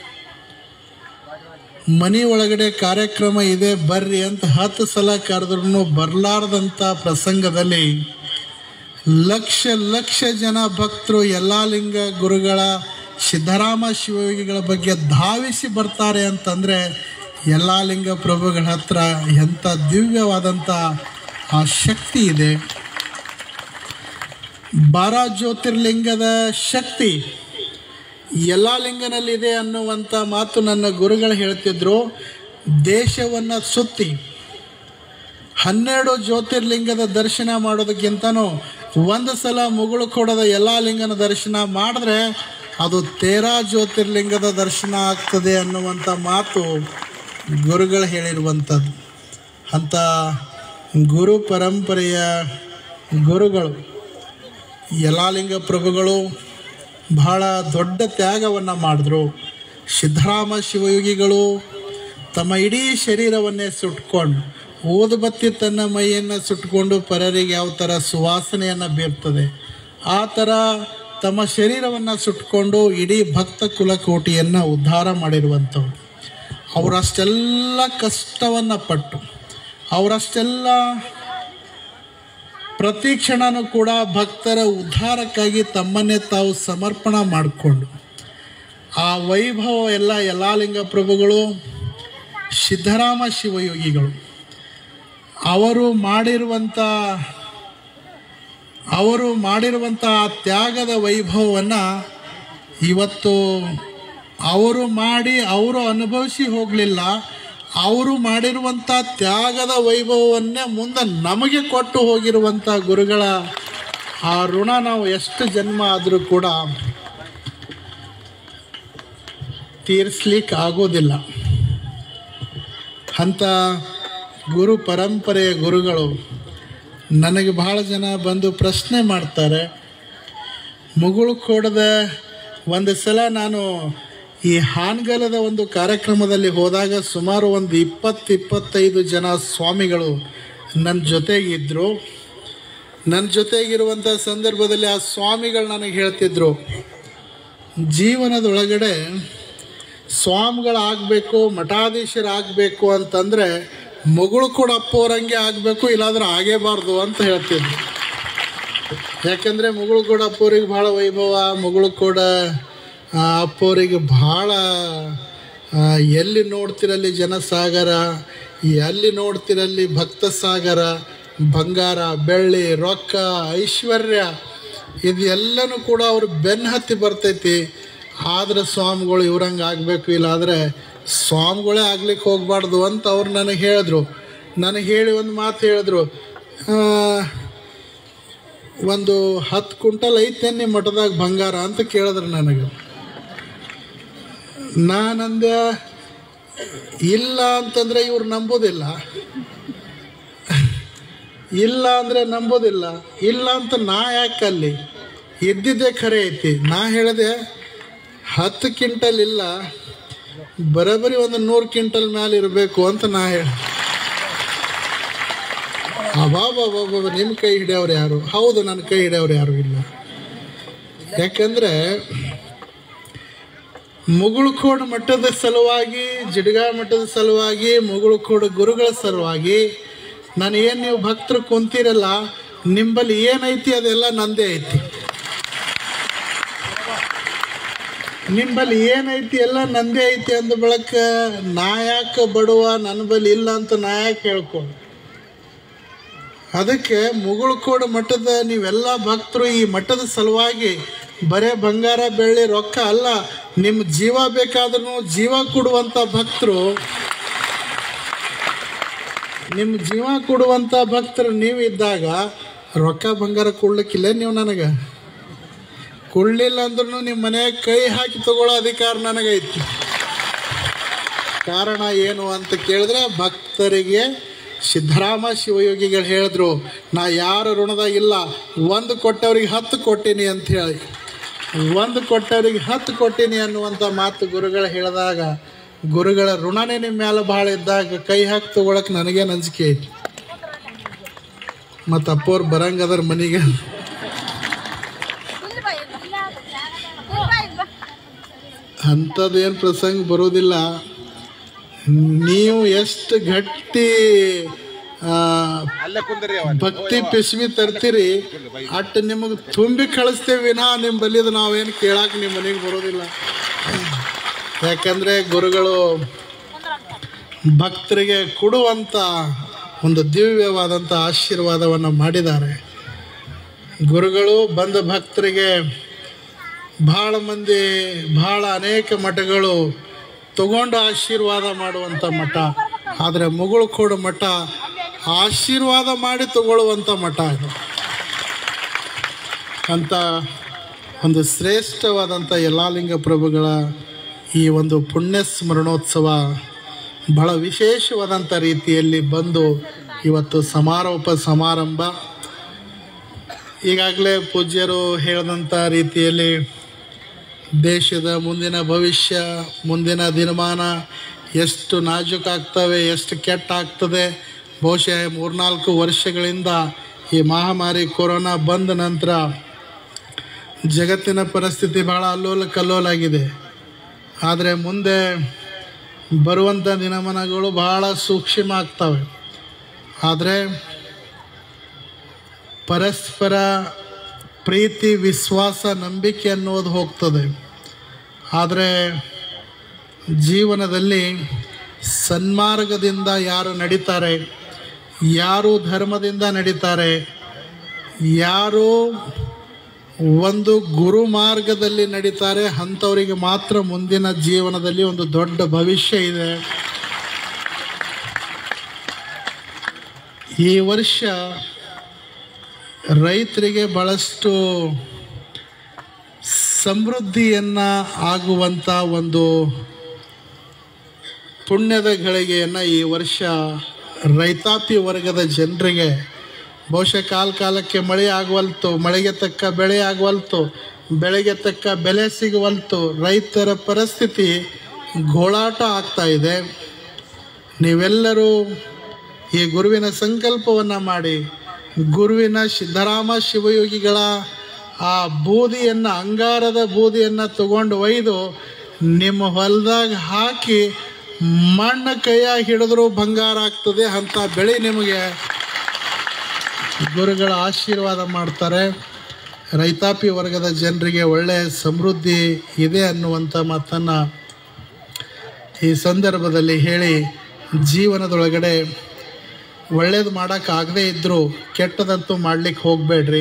ಮನೆ ಒಳಗಡೆ ಕಾರ್ಯಕ್ರಮ ಇದೆ ಬರ್ರಿ ಅಂತ ಹತ್ತು ಸಲ ಕರೆದ್ರೂ ಬರಲಾರ್ದಂಥ ಪ್ರಸಂಗದಲ್ಲಿ ಲಕ್ಷ ಲಕ್ಷ ಜನ ಭಕ್ತರು ಯಲ್ಲಾಲಿಂಗ ಗುರುಗಳ ಸಿದ್ದರಾಮ ಶಿವಯೋಗಿಗಳ ಬಗ್ಗೆ ಧಾವಿಸಿ ಬರ್ತಾರೆ ಅಂತಂದರೆ ಯಲ್ಲಾಲಿಂಗ ಪ್ರಭುಗಳ ಹತ್ರ ಎಂಥ ದಿವ್ಯವಾದಂಥ ಆ ಶಕ್ತಿ ಇದೆ ಬಾರ ಜ್ಯೋತಿರ್ಲಿಂಗದ ಶಕ್ತಿ ಎಲ್ಲ ಲಿಂಗನಲ್ಲಿದೆ ಅನ್ನುವಂಥ ಮಾತು ನನ್ನ ಗುರುಗಳು ಹೇಳ್ತಿದ್ರು ದೇಶವನ್ನು ಸುತ್ತಿ ಹನ್ನೆರಡು ಜ್ಯೋತಿರ್ಲಿಂಗದ ದರ್ಶನ ಮಾಡೋದಕ್ಕಿಂತನೂ ಒಂದು ಸಲ ಮುಗುಳು ಕೊಡದ ಎಲ್ಲ ಲಿಂಗನ ದರ್ಶನ ಮಾಡಿದ್ರೆ ಅದು ತೇರಾ ಜ್ಯೋತಿರ್ಲಿಂಗದ ದರ್ಶನ ಆಗ್ತದೆ ಅನ್ನುವಂಥ ಮಾತು ಗುರುಗಳು ಹೇಳಿರುವಂಥದ್ದು ಅಂಥ ಗುರು ಪರಂಪರೆಯ ಗುರುಗಳು ಯಲಾಲಿಂಗ ಪ್ರಭುಗಳು ಬಹಳ ದೊಡ್ಡ ತ್ಯಾಗವನ್ನು ಮಾಡಿದ್ರು ಸಿದ್ದರಾಮ ಶಿವಯೋಗಿಗಳು ತಮ್ಮ ಇಡೀ ಶರೀರವನ್ನೇ ಸುಟ್ಕೊಂಡು ಊದುಬತ್ತಿ ತನ್ನ ಮೈಯನ್ನು ಸುಟ್ಕೊಂಡು ಪರರಿಗೆ ಯಾವ ಥರ ಸುವಾಸನೆಯನ್ನು ಬೀರ್ತದೆ ಆ ಥರ ತಮ್ಮ ಶರೀರವನ್ನು ಸುಟ್ಕೊಂಡು ಇಡೀ ಭಕ್ತ ಕುಲಕೋಟಿಯನ್ನು ಉದ್ಧಾರ ಮಾಡಿರುವಂಥವ್ರು ಅವರಷ್ಟೆಲ್ಲ ಕಷ್ಟವನ್ನು ಪಟ್ಟು ಅವರಷ್ಟೆಲ್ಲ ಪ್ರತಿ ಕ್ಷಣನೂ ಕೂಡ ಭಕ್ತರ ಉದ್ಧಾರಕ್ಕಾಗಿ ತಮ್ಮನ್ನೇ ತಾವು ಸಮರ್ಪಣ ಮಾಡಿಕೊಂಡು ಆ ವೈಭವ ಎಲ್ಲ ಯಲಾಲಿಂಗ ಪ್ರಭುಗಳು ಸಿದ್ದರಾಮ ಶಿವಯೋಗಿಗಳು ಅವರು ಮಾಡಿರುವಂಥ ಅವರು ಮಾಡಿರುವಂಥ ಆ ತ್ಯಾಗದ ವೈಭವವನ್ನು ಇವತ್ತು ಅವರು ಮಾಡಿ ಅವರು ಅನುಭವಿಸಿ ಹೋಗಲಿಲ್ಲ ಅವರು ಮಾಡಿರುವಂಥ ತ್ಯಾಗದ ವೈಭವವನ್ನೇ ಮುಂದೆ ನಮಗೆ ಕೊಟ್ಟು ಹೋಗಿರುವಂಥ ಗುರುಗಳ ಆ ಋಣ ನಾವು ಎಷ್ಟು ಜನ್ಮ ಆದರೂ ಕೂಡ ತೀರಿಸ್ಲಿಕ್ಕೆ ಆಗೋದಿಲ್ಲ ಅಂಥ ಗುರು ಪರಂಪರೆಯ ಗುರುಗಳು ನನಗೆ ಭಾಳ ಜನ ಬಂದು ಪ್ರಶ್ನೆ ಮಾಡ್ತಾರೆ ಮುಗುಳು ಕೊಡದ ಒಂದು ಸಲ ನಾನು ಈ ಹಾನಗಲದ ಒಂದು ಕಾರ್ಯಕ್ರಮದಲ್ಲಿ ಹೋದಾಗ ಸುಮಾರು ಒಂದು ಇಪ್ಪತ್ತು ಇಪ್ಪತ್ತೈದು ಜನ ಸ್ವಾಮಿಗಳು ನನ್ನ ಜೊತೆಗಿದ್ದರು ನನ್ನ ಜೊತೆಗಿರುವಂಥ ಸಂದರ್ಭದಲ್ಲಿ ಆ ಸ್ವಾಮಿಗಳು ನನಗೆ ಹೇಳ್ತಿದ್ರು ಜೀವನದೊಳಗಡೆ ಸ್ವಾಮಿಗಳಾಗಬೇಕು ಮಠಾಧೀಶರಾಗಬೇಕು ಅಂತಂದರೆ ಮಗಳು ಕೂಡ ಅಪ್ಪೋರಂಗೆ ಆಗಬೇಕು ಇಲ್ಲಾಂದ್ರೆ ಆಗೇಬಾರ್ದು ಅಂತ ಹೇಳ್ತಿದ್ರು ಯಾಕಂದರೆ ಮಗಳು ಕೂಡ ಅಪ್ಪೋರಿಗೆ ಭಾಳ ವೈಭವ ಮಗಳು ಕೂಡ ಆ, ಅಪ್ಪೋರಿಗೆ ಭಾಳ ಆ, ಎಲ್ಲಿ ನೋಡ್ತಿರಲ್ಲಿ ಜನಸಾಗರ ಎಲ್ಲಿ ನೋಡ್ತಿರಲ್ಲಿ ಭಕ್ತ ಸಾಗರ ಬಂಗಾರ ಬೆಳ್ಳಿ ರೊಕ್ಕ ಐಶ್ವರ್ಯ ಇದೆಲ್ಲನೂ ಕೂಡ ಅವ್ರು ಬೆನ್ನು ಹತ್ತಿ ಬರ್ತೈತಿ ಆದ್ರೆ ಸ್ವಾಮಿಗಳು ಇವ್ರಂಗೆ ಆಗಬೇಕು ಇಲ್ಲಾಂದರೆ ಸ್ವಾಮಿಗಳೇ ಆಗ್ಲಿಕ್ಕೆ ಹೋಗಬಾರ್ದು ಅಂತ ಅವ್ರು ನನಗೆ ಹೇಳಿದ್ರು ನನಗೆ ಹೇಳಿ ಒಂದು ಮಾತು ಹೇಳಿದ್ರು ಆ, ಒಂದು ಹತ್ತು ಕ್ವಿಂಟಲ್ ಐತೆ ನಿಮ್ಮ ಮಠದಾಗ ಬಂಗಾರ ಅಂತ ಕೇಳಿದ್ರು ನನಗೆ ನಾನಂದೆ ಇಲ್ಲ ಅಂತಂದರೆ ಇವ್ರು ನಂಬೋದಿಲ್ಲ ಇಲ್ಲ ಅಂದರೆ ನಂಬೋದಿಲ್ಲ ಇಲ್ಲ ಅಂತ ನಾ ಯಾಕೆ ಅಲ್ಲಿ ಇದ್ದಿದ್ದೇ ಖರೆ ಐತಿ ನಾ ಹೇಳಿದೆ ಹತ್ತು ಕ್ವಿಂಟಲ್ ಇಲ್ಲ ಬರೋಬ್ಬರಿ ಒಂದು ನೂರು ಕ್ವಿಂಟಲ್ ಮೇಲೆ ಇರಬೇಕು ಅಂತ ನಾ ಹೇಳಿ ಅಬಾಬಾಬಾಬಾ ನಿಮ್ಮ ಕೈ ಹಿಡಿಯೋರು ಯಾರು ಹೌದು ನನ್ನ ಕೈ ಹಿಡಿಯೋರು ಯಾರು ಇಲ್ಲ ಯಾಕಂದರೆ ಮುಗುಳುಕೋಡು ಮಠದ ಸಲುವಾಗಿ ಜಿಡ್ಗಾ ಮಠದ ಸಲುವಾಗಿ ಮುಗುಳುಕೋಡು ಗುರುಗಳ ಸಲುವಾಗಿ ನಾನು ಏನು ನೀವು ಭಕ್ತರು ಕುಂತೀರಲ್ಲ ನಿಂಬಲ್ಲಿ ಏನೈತಿ ಅದೆಲ್ಲ ನಂದೇ ಐತಿ ನಿಂಬಲ್ಲಿ ಏನೈತಿ ಎಲ್ಲ ನಂದೇ ಐತಿ ಅಂದ ಬಳಕ ನಾ ಯಾಕೆ ಬಡವ ನನ್ನ ಬಳಿ ಇಲ್ಲ ಅಂತ ನಾ ಯಾಕೆ ಹೇಳ್ಕೊಂಡು ಅದಕ್ಕೆ ಮುಗುಳುಕೋಡು ಮಠದ ನೀವೆಲ್ಲ ಭಕ್ತರು ಈ ಮಠದ ಸಲುವಾಗಿ ಬರೇ ಬಂಗಾರ ಬೆಳ್ಳಿ ರೊಕ್ಕ ಅಲ್ಲ ನಿಮ್ಮ ಜೀವ ಬೇಕಾದ್ರೂ ಜೀವ ಕೊಡುವಂಥ ಭಕ್ತರು ನಿಮ್ಮ ಜೀವ ಕೊಡುವಂಥ ಭಕ್ತರು ನೀವು ಇದ್ದಾಗ ರೊಕ್ಕ ಬಂಗಾರ ಕೊಡ್ಲಿಕ್ಕಿಲ್ಲ ನೀವು ನನಗೆ ಕೊಡಲಿಲ್ಲ ಅಂದ್ರೂ ನಿಮ್ಮ ಮನೆಯಾಗ ಕೈ ಹಾಕಿ ತಗೊಳ್ಳೋ ಅಧಿಕಾರ ನನಗೈತಿ ಕಾರಣ ಏನು ಅಂತ ಕೇಳಿದ್ರೆ ಭಕ್ತರಿಗೆ ಸಿದ್ದರಾಮ ಶಿವಯೋಗಿಗಳು ಹೇಳಿದ್ರು ನಾ ಯಾರ ಋಣದಾಗಿಲ್ಲ ಒಂದು ಕೊಟ್ಟವ್ರಿಗೆ ಹತ್ತು ಕೊಟ್ಟೀನಿ ಅಂತ ಹೇಳಿ ಒಂದು ಕೊಟ್ಟವ್ರಿಗೆ ಹತ್ತು ಕೊಟ್ಟೀನಿ ಅನ್ನುವಂಥ ಮಾತು ಗುರುಗಳು ಹೇಳಿದಾಗ ಗುರುಗಳ ಋಣನೇ ನಿಮ್ಮ ಮೇಲೆ ಭಾಳ ಇದ್ದಾಗ ಕೈ ಹಾಕಿ ತಗೊಳಕ್ಕೆ ನನಗೇನು ಅಂಜಿಕೆ ಐತಿ ಮತ್ತು ಅಪ್ಪವ್ರು ಬರಂಗದ್ರ ಮನೆಗೆ ಅಂಥದ್ದೇನು ಪ್ರಸಂಗ ಬರೋದಿಲ್ಲ ನೀವು ಎಷ್ಟು ಗಟ್ಟಿ ಆ, ಅಲ್ಲೇ ಕುಂದ್ರಿ ಭಕ್ತಿ ಪಿಸ್ವಿ ತರ್ತೀರಿ ಅಟ್ಟು ನಿಮಗೆ ತುಂಬಿ ಕಳಿಸ್ತೇವೆ ವಿನಾ ನಿಮ್ಮ ಬಲ್ಲಿದ ನಾವೇನು ಕೇಳಕ್ಕೆ ನಿಮ್ಮ ಮನೆಗೆ ಬರೋದಿಲ್ಲ ಯಾಕಂದರೆ ಗುರುಗಳು ಭಕ್ತರಿಗೆ ಕೊಡುವಂಥ ಒಂದು ದಿವ್ಯವಾದಂಥ ಆಶೀರ್ವಾದವನ್ನು ಮಾಡಿದ್ದಾರೆ ಗುರುಗಳು ಬಂದ ಭಕ್ತರಿಗೆ ಭಾಳ ಮಂದಿ ಭಾಳ ಅನೇಕ ಮಠಗಳು ತಗೊಂಡು ಆಶೀರ್ವಾದ ಮಾಡುವಂಥ ಮಠ ಆದರೆ ಮುಗುಳುಕೋಡು ಮಠ ಆಶೀರ್ವಾದ ಮಾಡಿ ತಗೊಳ್ಳುವಂಥ ಮಠ ಇದು ಅಂತ ಒಂದು ಶ್ರೇಷ್ಠವಾದಂಥ ಯಲ್ಲಾಲಿಂಗ ಪ್ರಭುಗಳ ಈ ಒಂದು ಪುಣ್ಯ ಸ್ಮರಣೋತ್ಸವ ಬಹಳ ವಿಶೇಷವಾದಂಥ ರೀತಿಯಲ್ಲಿ ಬಂದು ಇವತ್ತು ಸಮಾರೋಪ ಸಮಾರಂಭ ಈಗಾಗಲೇ ಪೂಜ್ಯರು ಹೇಳಿದಂಥ ರೀತಿಯಲ್ಲಿ ದೇಶದ ಮುಂದಿನ ಭವಿಷ್ಯ ಮುಂದಿನ ದಿನಮಾನ ಎಷ್ಟು ನಾಜೂಕಾಗ್ತವೆ ಎಷ್ಟು ಕೆಟ್ಟ ಆಗ್ತದೆ ಬಹುಶಃ ಮೂರ್ನಾಲ್ಕು ವರ್ಷಗಳಿಂದ ಈ ಮಹಾಮಾರಿ ಕೊರೋನಾ ಬಂದ ನಂತರ ಜಗತ್ತಿನ ಪರಿಸ್ಥಿತಿ ಭಾಳ ಅಲ್ಲೋಲ ಕಲ್ಲೋಲಾಗಿದೆ ಆದರೆ ಮುಂದೆ ಬರುವಂಥ ದಿನಮಾನಗಳು ಭಾಳ ಸೂಕ್ಷ್ಮ ಆಗ್ತವೆ ಆದರೆ ಪರಸ್ಪರ ಪ್ರೀತಿ ವಿಶ್ವಾಸ ನಂಬಿಕೆ ಅನ್ನೋದು ಹೋಗ್ತದೆ ಆದರೆ ಜೀವನದಲ್ಲಿ ಸನ್ಮಾರ್ಗದಿಂದ ಯಾರು ನಡೀತಾರೆ ಯಾರು ಧರ್ಮದಿಂದ ನಡೀತಾರೆ ಯಾರು ಒಂದು ಗುರು ಮಾರ್ಗದಲ್ಲಿ ನಡೀತಾರೆ ಅಂಥವರಿಗೆ ಮಾತ್ರ ಮುಂದಿನ ಜೀವನದಲ್ಲಿ ಒಂದು ದೊಡ್ಡ ಭವಿಷ್ಯ ಇದೆ ಈ ವರ್ಷ ರೈತರಿಗೆ ಭಾಳಷ್ಟು ಸಮೃದ್ಧಿಯನ್ನು ಆಗುವಂಥ ಒಂದು ಪುಣ್ಯದ ಗಳಿಗೆಯನ್ನು ಈ ವರ್ಷ ರೈತಾಪಿ ವರ್ಗದ ಜನರಿಗೆ ಬಹುಶಃ ಕಾಲ ಕಾಲಕ್ಕೆ ಮಳೆ ಆಗವಲ್ತು ಮಳೆಗೆ ತಕ್ಕ ಬೆಳೆ ಆಗವಲ್ತು ಬೆಳೆಗೆ ತಕ್ಕ ಬೆಲೆ ಸಿಗವಲ್ತು ರೈತರ ಪರಿಸ್ಥಿತಿ ಗೋಳಾಟ ಆಗ್ತಾ ಇದೆ ನೀವೆಲ್ಲರೂ ಈ ಗುರುವಿನ ಸಂಕಲ್ಪವನ್ನು ಮಾಡಿ ಗುರುವಿನ ಸಿದ್ದರಾಮ ಶಿವಯೋಗಿಗಳ ಆ ಬೂದಿಯನ್ನು ಅಂಗಾರದ ಬೂದಿಯನ್ನು ತಗೊಂಡು ಒಯ್ದು ನಿಮ್ಮ ಹೊಲದಾಗ ಹಾಕಿ ಮಣ್ಣು ಕೈಯಾಗಿ ಹಿಡಿದ್ರೂ ಬಂಗಾರ ಆಗ್ತದೆ ಅಂಥ ಬೆಳೆ ನಿಮಗೆ ಗುರುಗಳ ಆಶೀರ್ವಾದ ಮಾಡ್ತಾರೆ ರೈತಾಪಿ ವರ್ಗದ ಜನರಿಗೆ ಒಳ್ಳೆಯ ಸಮೃದ್ಧಿ ಇದೆ ಅನ್ನುವಂಥ ಮಾತನ್ನು ಈ ಸಂದರ್ಭದಲ್ಲಿ ಹೇಳಿ ಜೀವನದೊಳಗಡೆ ಒಳ್ಳೇದು ಮಾಡೋಕ್ಕಾಗದೇ ಇದ್ದರೂ ಕೆಟ್ಟದಂತೂ ಮಾಡಲಿಕ್ಕೆ ಹೋಗಬೇಡ್ರಿ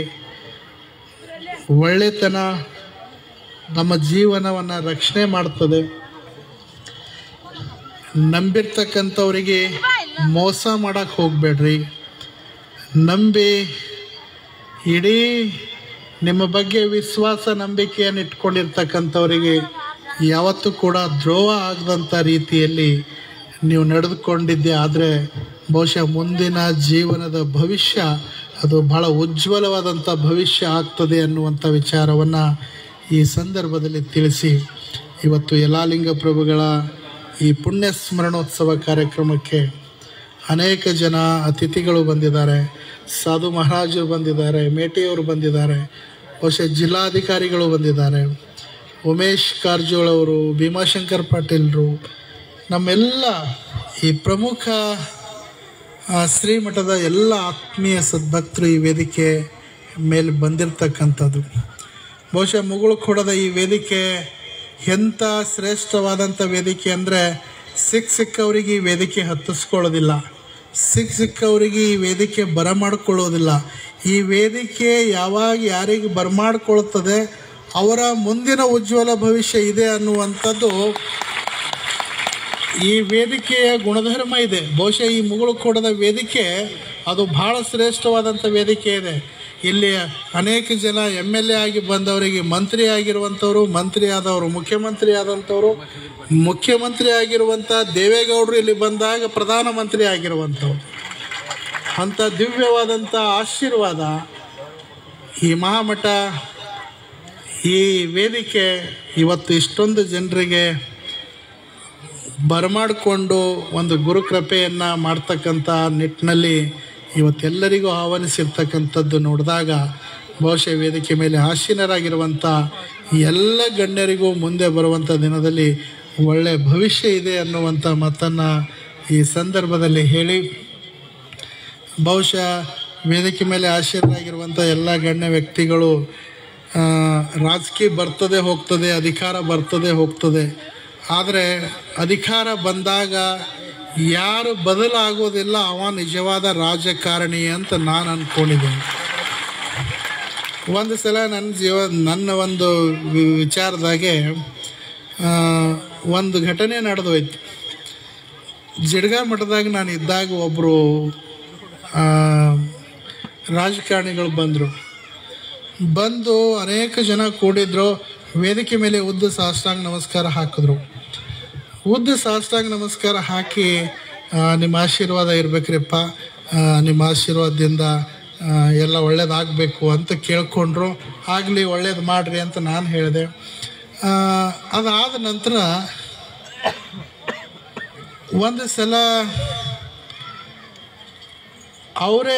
ಒಳ್ಳೆತನ ನಮ್ಮ ಜೀವನವನ್ನು ರಕ್ಷಣೆ ಮಾಡ್ತದೆ ನಂಬಿರ್ತಕ್ಕಂಥವರಿಗೆ ಮೋಸ ಮಾಡೋಕ್ಕೆ ಹೋಗಬೇಡ್ರಿ ನಂಬಿ ಇಡೀ ನಿಮ್ಮ ಬಗ್ಗೆ ವಿಶ್ವಾಸ ನಂಬಿಕೆಯನ್ನು ಇಟ್ಕೊಂಡಿರ್ತಕ್ಕಂಥವರಿಗೆ ಯಾವತ್ತೂ ಕೂಡ ದ್ರೋಹ ಆಗದಂಥ ರೀತಿಯಲ್ಲಿ ನೀವು ನಡೆದುಕೊಂಡಿದ್ದೆ ಆದರೆ ಬಹುಶಃ ಮುಂದಿನ ಜೀವನದ ಭವಿಷ್ಯ ಅದು ಬಹಳ ಉಜ್ವಲವಾದಂಥ ಭವಿಷ್ಯ ಆಗ್ತದೆ ಅನ್ನುವಂಥ ವಿಚಾರವನ್ನು ಈ ಸಂದರ್ಭದಲ್ಲಿ ತಿಳಿಸಿ ಇವತ್ತು ಯಲಾಲಿಂಗ ಪ್ರಭುಗಳ ಈ ಪುಣ್ಯ ಸ್ಮರಣೋತ್ಸವ ಕಾರ್ಯಕ್ರಮಕ್ಕೆ ಅನೇಕ ಜನ ಅತಿಥಿಗಳು ಬಂದಿದ್ದಾರೆ ಸಾಧು ಮಹಾರಾಜರು ಬಂದಿದ್ದಾರೆ ಮೇಟಿಯವರು ಬಂದಿದ್ದಾರೆ ಬಹುಶಃ ಜಿಲ್ಲಾಧಿಕಾರಿಗಳು ಬಂದಿದ್ದಾರೆ ಉಮೇಶ್ ಕಾರಜೋಳ್ ಅವರು ಭೀಮಾಶಂಕರ್ ಪಾಟೀಲ್ರು ನಮ್ಮೆಲ್ಲ ಈ ಪ್ರಮುಖ ಆ, ಶ್ರೀಮಠದ ಎಲ್ಲ ಆತ್ಮೀಯ ಸದ್ಭಕ್ತರು ಈ ವೇದಿಕೆ ಮೇಲೆ ಬಂದಿರತಕ್ಕಂಥದ್ದು ಬಹುಶಃ ಮುಗುಳು ಕೊಡದ ಈ ವೇದಿಕೆ ಎಂಥ ಶ್ರೇಷ್ಠವಾದಂಥ ವೇದಿಕೆ ಅಂದರೆ ಸಿಕ್ಕ ಸಿಕ್ಕವರಿಗೆ ಈ ವೇದಿಕೆ ಹತ್ತಿಸ್ಕೊಳ್ಳೋದಿಲ್ಲ ಸಿಕ್ಕ ಸಿಕ್ಕವರಿಗೆ ಈ ವೇದಿಕೆ ಬರಮಾಡ್ಕೊಳ್ಳೋದಿಲ್ಲ ಈ ವೇದಿಕೆ ಯಾವಾಗ ಯಾರಿಗೆ ಬರಮಾಡ್ಕೊಳ್ತದೆ ಅವರ ಮುಂದಿನ ಉಜ್ವಲ ಭವಿಷ್ಯ ಇದೆ ಅನ್ನುವಂಥದ್ದು ಈ ವೇದಿಕೆಯ ಗುಣಧರ್ಮ ಇದೆ ಬಹುಶಃ ಈ ಮುಗುಳು ಕೊಡದ ವೇದಿಕೆ ಅದು ಬಹಳ ಶ್ರೇಷ್ಠವಾದಂಥ ವೇದಿಕೆ ಇದೆ ಇಲ್ಲಿ ಅನೇಕ ಜನ ಎಮ್ ಎಲ್ ಎ ಆಗಿ ಬಂದವರಿಗೆ ಮಂತ್ರಿ ಆಗಿರುವಂಥವ್ರು ಮಂತ್ರಿ ಆದವರು ಮುಖ್ಯಮಂತ್ರಿ ಆದಂಥವ್ರು ಮುಖ್ಯಮಂತ್ರಿ ಆಗಿರುವಂಥ ದೇವೇಗೌಡರು ಇಲ್ಲಿ ಬಂದಾಗ ಪ್ರಧಾನಮಂತ್ರಿ ಆಗಿರುವಂಥವ್ರು ಅಂಥ ದಿವ್ಯವಾದಂಥ ಆಶೀರ್ವಾದ ಈ ಮಹಾಮಠ ಈ ವೇದಿಕೆ ಇವತ್ತು ಇಷ್ಟೊಂದು ಜನರಿಗೆ ಬರಮಾಡಿಕೊಂಡು ಒಂದು ಗುರುಕೃಪೆಯನ್ನು ಮಾಡ್ತಕ್ಕಂಥ ನಿಟ್ಟಿನಲ್ಲಿ ಇವತ್ತೆಲ್ಲರಿಗೂ ಆಹ್ವಾನಿಸಿರ್ತಕ್ಕಂಥದ್ದು ನೋಡಿದಾಗ ಬಹುಶಃ ವೇದಿಕೆ ಮೇಲೆ ಆಸೀನರಾಗಿರುವಂಥ ಎಲ್ಲ ಗಣ್ಯರಿಗೂ ಮುಂದೆ ಬರುವಂಥ ದಿನದಲ್ಲಿ ಒಳ್ಳೆಯ ಭವಿಷ್ಯ ಇದೆ ಅನ್ನುವಂಥ ಮಾತನ್ನು ಈ ಸಂದರ್ಭದಲ್ಲಿ ಹೇಳಿ ಬಹುಶಃ ವೇದಿಕೆ ಮೇಲೆ ಆಶೀರ್ವರಾಗಿರುವಂಥ ಎಲ್ಲ ಗಣ್ಯ ವ್ಯಕ್ತಿಗಳು ಆ, ರಾಜಕೀಯ ಬರ್ತದೆ ಹೋಗ್ತದೆ ಅಧಿಕಾರ ಬರ್ತದೆ ಹೋಗ್ತದೆ ಆದರೆ ಅಧಿಕಾರ ಬಂದಾಗ ಯಾರು ಬದಲಾಗೋದಿಲ್ಲ ಅವ ನಿಜವಾದ ರಾಜಕಾರಣಿ ಅಂತ ನಾನು ಅಂದ್ಕೊಂಡಿದ್ದೀನಿ ಒಂದು ಸಲ ನನ್ನ ಜೀವ ನನ್ನ ಒಂದು ವಿ- ವಿಚಾರದಾಗೆ ಆ, ಒಂದು ಘಟನೆ ನಡೆದೋಯ್ತು ಜಿಡ್ಗಾ ಮಠದಾಗ ನಾನು ಇದ್ದಾಗ ಒಬ್ಬರು ರಾಜಕಾರಣಿಗಳು ಬಂದರು ಬಂದು ಅನೇಕ ಜನ ಕೂಡಿದ್ರು ವೇದಿಕೆ ಮೇಲೆ ಉದ್ದ ಸಾಷ್ಟಾಂಗ ನಮಸ್ಕಾರ ಹಾಕಿದ್ರು ಉದ್ದ ಸಾಷ್ಟಾಂಗ ನಮಸ್ಕಾರ ಹಾಕಿ ಆ, ನಿಮ್ಮ ಆಶೀರ್ವಾದ ಇರಬೇಕ್ರಿಪ್ಪ ನಿಮ್ಮ ಆಶೀರ್ವಾದದಿಂದ ಆ, ಎಲ್ಲ ಒಳ್ಳೇದಾಗಬೇಕು ಅಂತ ಕೇಳ್ಕೊಂಡ್ರು ಆಗಲಿ ಒಳ್ಳೇದು ಮಾಡಿರಿ ಅಂತ ನಾನು ಹೇಳಿದೆ ಆ, ಅದಾದ ನಂತರ ಒಂದು ಸಲ ಅವರೇ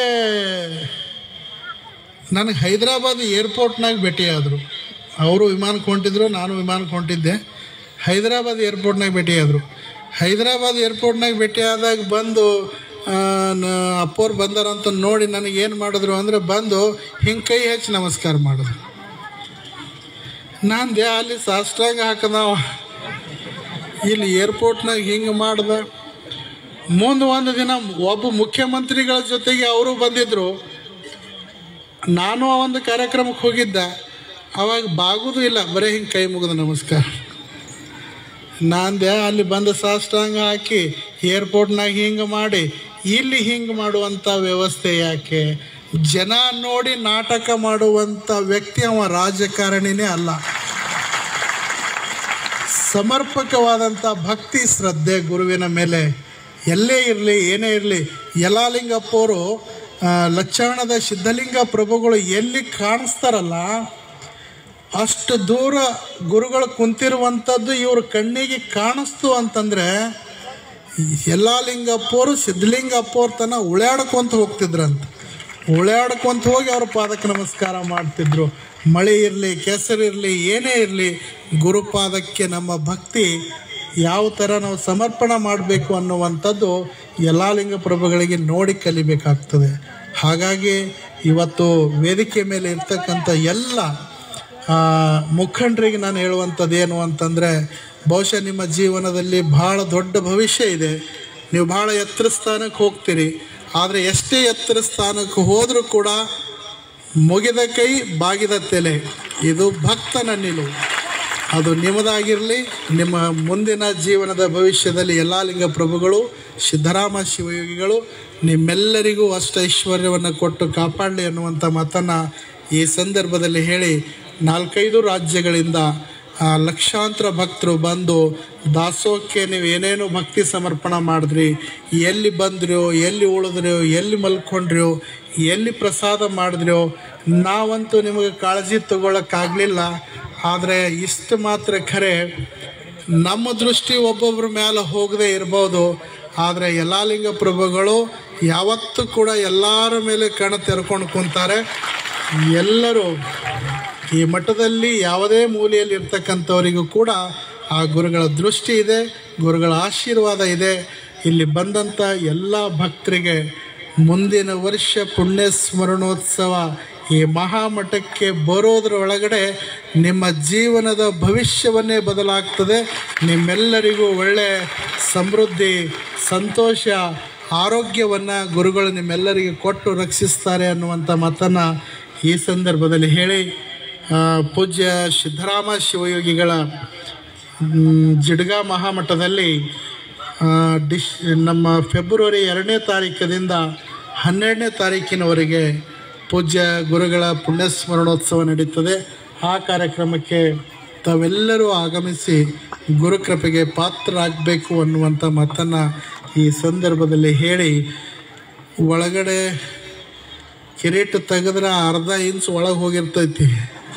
ನನಗೆ ಹೈದರಾಬಾದ್ ಏರ್ಪೋರ್ಟ್ನಾಗ ಭೇಟಿಯಾದರು ಅವರು ವಿಮಾನಕ್ಕೆ ಹೊಂಟಿದ್ರು ನಾನು ವಿಮಾನಕ್ಕೆ ಹೊಂಟಿದ್ದೆ ಹೈದರಾಬಾದ್ ಏರ್ಪೋರ್ಟ್ನಾಗ ಭೇಟಿಯಾದರು ಹೈದರಾಬಾದ್ ಏರ್ಪೋರ್ಟ್ನಾಗ ಭೇಟಿಯಾದಾಗ ಬಂದು ಆ, ನ- ಅಪ್ಪೋರು ಬಂದಾರಂತ ನೋಡಿ ನನಗೆ ಏನು ಮಾಡಿದ್ರು ಅಂದರೆ ಬಂದು ಹಿಂಗೆ ಕೈ ಹಚ್ಚಿ ನಮಸ್ಕಾರ ಮಾಡಿದ್ರು ನಾನು ದೇ ಅಲ್ಲಿ ಸಾಷ್ಟಾಂಗ ಹಾಕದವ ಇಲ್ಲಿ ಏರ್ಪೋರ್ಟ್ನಾಗ ಹಿಂಗೆ ಮಾಡ್ದೆ ಮುಂದೆ ಒಂದು ದಿನ ಒಬ್ಬ ಮುಖ್ಯಮಂತ್ರಿಗಳ ಜೊತೆಗೆ ಅವರು ಬಂದಿದ್ದರು ನಾನು ಆ ಒಂದು ಕಾರ್ಯಕ್ರಮಕ್ಕೆ ಹೋಗಿದ್ದೆ ಅವಾಗ ಬಾಗುದು ಇಲ್ಲ ಬರೀ ಹಿಂಗೆ ಕೈ ಮುಗಿದು ನಮಸ್ಕಾರ ನಾಂದೆ ಅಲ್ಲಿ ಬಂದು ಸಾಷ್ಟಾಂಗ ಹಾಕಿ ಏರ್ಪೋರ್ಟ್ನಾಗ ಹಿಂಗೆ ಮಾಡಿ ಇಲ್ಲಿ ಹಿಂಗೆ ಮಾಡುವಂಥ ವ್ಯವಸ್ಥೆ ಯಾಕೆ ಜನ ನೋಡಿ ನಾಟಕ ಮಾಡುವಂಥ ವ್ಯಕ್ತಿ ಅವ ರಾಜಕಾರಣಿನೇ ಅಲ್ಲ ಸಮರ್ಪಕವಾದಂಥ ಭಕ್ತಿ ಶ್ರದ್ಧೆ ಗುರುವಿನ ಮೇಲೆ ಎಲ್ಲೇ ಇರಲಿ ಏನೇ ಇರಲಿ ಯಲಾಲಿಂಗಪ್ಪವರು ಆ, ಲಕ್ಷಣದ ಸಿದ್ಧಲಿಂಗ ಪ್ರಭುಗಳು ಎಲ್ಲಿ ಕಾಣಿಸ್ತಾರಲ್ಲ ಅಷ್ಟು ದೂರ ಗುರುಗಳು ಕುಂತಿರುವಂಥದ್ದು ಇವ್ರ ಕಣ್ಣಿಗೆ ಕಾಣಿಸ್ತು ಅಂತಂದರೆ ಯಲ್ಲಾಲಿಂಗಪ್ಪವರು ಸಿದ್ಧಲಿಂಗಪ್ಪವ್ರ ತನ ಉಳ್ಯಾಡ್ಕೊಂತ ಹೋಗ್ತಿದ್ರಂತ ಉಳ್ಯಾಡ್ಕೊಂತ ಹೋಗಿ ಅವ್ರ ಪಾದಕ್ಕೆ ನಮಸ್ಕಾರ ಮಾಡ್ತಿದ್ರು ಮಳೆ ಇರಲಿ ಕೆಸರಿರಲಿ ಏನೇ ಇರಲಿ ಗುರುಪಾದಕ್ಕೆ ನಮ್ಮ ಭಕ್ತಿ ಯಾವ ಥರ ನಾವು ಸಮರ್ಪಣೆ ಮಾಡಬೇಕು ಅನ್ನುವಂಥದ್ದು ಯಲ್ಲಾಲಿಂಗ ಪ್ರಭುಗಳಿಗೆ ನೋಡಿ ಕಲಿಬೇಕಾಗ್ತದೆ ಹಾಗಾಗಿ ಇವತ್ತು ವೇದಿಕೆ ಮೇಲೆ ಇರ್ತಕ್ಕಂಥ ಎಲ್ಲ ಆ, ಮುಖಂಡರಿಗೆ ನಾನು ಹೇಳುವಂಥದ್ದು ಏನು ಅಂತಂದರೆ ಬಹುಶಃ ನಿಮ್ಮ ಜೀವನದಲ್ಲಿ ಭಾಳ ದೊಡ್ಡ ಭವಿಷ್ಯ ಇದೆ ನೀವು ಭಾಳ ಎತ್ತರ ಸ್ಥಾನಕ್ಕೆ ಹೋಗ್ತೀರಿ ಆದರೆ ಎಷ್ಟೇ ಎತ್ತರ ಸ್ಥಾನಕ್ಕೆ ಹೋದರೂ ಕೂಡ ಮುಗಿದ ಕೈ ಬಾಗಿದ ತಲೆ ಇದು ಭಕ್ತನ ನಿಲುವು ಅದು ನಿಮ್ಮದಾಗಿರಲಿ ನಿಮ್ಮ ಮುಂದಿನ ಜೀವನದ ಭವಿಷ್ಯದಲ್ಲಿ ಎಲ್ಲ ಲಿಂಗ ಪ್ರಭುಗಳು ಸಿದ್ದರಾಮ ಶಿವಯೋಗಿಗಳು ನಿಮ್ಮೆಲ್ಲರಿಗೂ ಅಷ್ಟ ಐಶ್ವರ್ಯವನ್ನು ಕೊಟ್ಟು ಕಾಪಾಡಲಿ ಅನ್ನುವಂಥ ಮಾತನ್ನು ಈ ಸಂದರ್ಭದಲ್ಲಿ ಹೇಳಿ ನಾಲ್ಕೈದು ರಾಜ್ಯಗಳಿಂದ ಆ, ಲಕ್ಷಾಂತರ ಭಕ್ತರು ಬಂದು ದಾಸೋಹಕ್ಕೆ ನೀವು ಏನೇನು ಭಕ್ತಿ ಸಮರ್ಪಣೆ ಮಾಡಿದ್ರಿ ಎಲ್ಲಿ ಬಂದ್ರೋ ಎಲ್ಲಿ ಉಳಿದ್ರೋ ಎಲ್ಲಿ ಮಲ್ಕೊಂಡ್ರೋ ಎಲ್ಲಿ ಪ್ರಸಾದ ಮಾಡಿದ್ರೋ ನಾವಂತೂ ನಿಮಗೆ ಕಾಳಜಿ ತಗೊಳಕ್ಕಾಗಲಿಲ್ಲ ಆದರೆ ಇಷ್ಟು ಮಾತ್ರ ಖರೆ ನಮ್ಮ ದೃಷ್ಟಿ ಒಬ್ಬೊಬ್ಬರ ಮೇಲೆ ಹೋಗದೆ ಇರ್ಬೋದು ಆದರೆ ಎಲ್ಲ ಲಿಂಗ ಪ್ರಭುಗಳು ಯಾವತ್ತೂ ಕೂಡ ಎಲ್ಲರ ಮೇಲೆ ಕಣ ತೆರ್ಕೊಂಡು ಕುಂತಾರೆ ಎಲ್ಲರೂ ಈ ಮಠದಲ್ಲಿ ಯಾವುದೇ ಮೂಲೆಯಲ್ಲಿ ಇರ್ತಕ್ಕಂಥವರಿಗೂ ಕೂಡ ಆ ಗುರುಗಳ ದೃಷ್ಟಿ ಇದೆ ಗುರುಗಳ ಆಶೀರ್ವಾದ ಇದೆ ಇಲ್ಲಿ ಬಂದಂಥ ಎಲ್ಲ ಭಕ್ತರಿಗೆ ಮುಂದಿನ ವರ್ಷ ಪುಣ್ಯ ಸ್ಮರಣೋತ್ಸವ ಈ ಮಹಾಮಠಕ್ಕೆ ಬರೋದ್ರ ಒಳಗಡೆ ನಿಮ್ಮ ಜೀವನದ ಭವಿಷ್ಯವನ್ನೇ ಬದಲಾಗ್ತದೆ ನಿಮ್ಮೆಲ್ಲರಿಗೂ ಒಳ್ಳೆಯ ಸಮೃದ್ಧಿ ಸಂತೋಷ ಆರೋಗ್ಯವನ್ನು ಗುರುಗಳು ನಿಮ್ಮೆಲ್ಲರಿಗೆ ಕೊಟ್ಟು ರಕ್ಷಿಸ್ತಾರೆ ಅನ್ನುವಂಥ ಮಾತನ್ನು ಈ ಸಂದರ್ಭದಲ್ಲಿ ಹೇಳಿ ಆ, ಪೂಜ್ಯ ಸಿದ್ದರಾಮ ಶಿವಯೋಗಿಗಳ ಮ್, ಜಿಡ್ಗಾ ಮಹಾಮಠದಲ್ಲಿ ಆ, ಡಿಶ್ ನಮ್ಮ ಫೆಬ್ರವರಿ ಎರಡನೇ ತಾರೀಕಿನಿಂದ ಹನ್ನೆರಡನೇ ತಾರೀಕಿನವರೆಗೆ ಪೂಜ್ಯ ಗುರುಗಳ ಪುಣ್ಯಸ್ಮರಣೋತ್ಸವ ನಡೀತದೆ ಆ ಕಾರ್ಯಕ್ರಮಕ್ಕೆ ತಾವೆಲ್ಲರೂ ಆಗಮಿಸಿ ಗುರುಕೃಪೆಗೆ ಪಾತ್ರರಾಗಬೇಕು ಅನ್ನುವಂಥ ಮಾತನ್ನು ಈ ಸಂದರ್ಭದಲ್ಲಿ ಹೇಳಿ ಒಳಗಡೆ ಕಿರೀಟ ತೆಗೆದ್ರೆ ಅರ್ಧ ಇಂಚ್ ಒಳಗೆ ಹೋಗಿರ್ತೈತಿ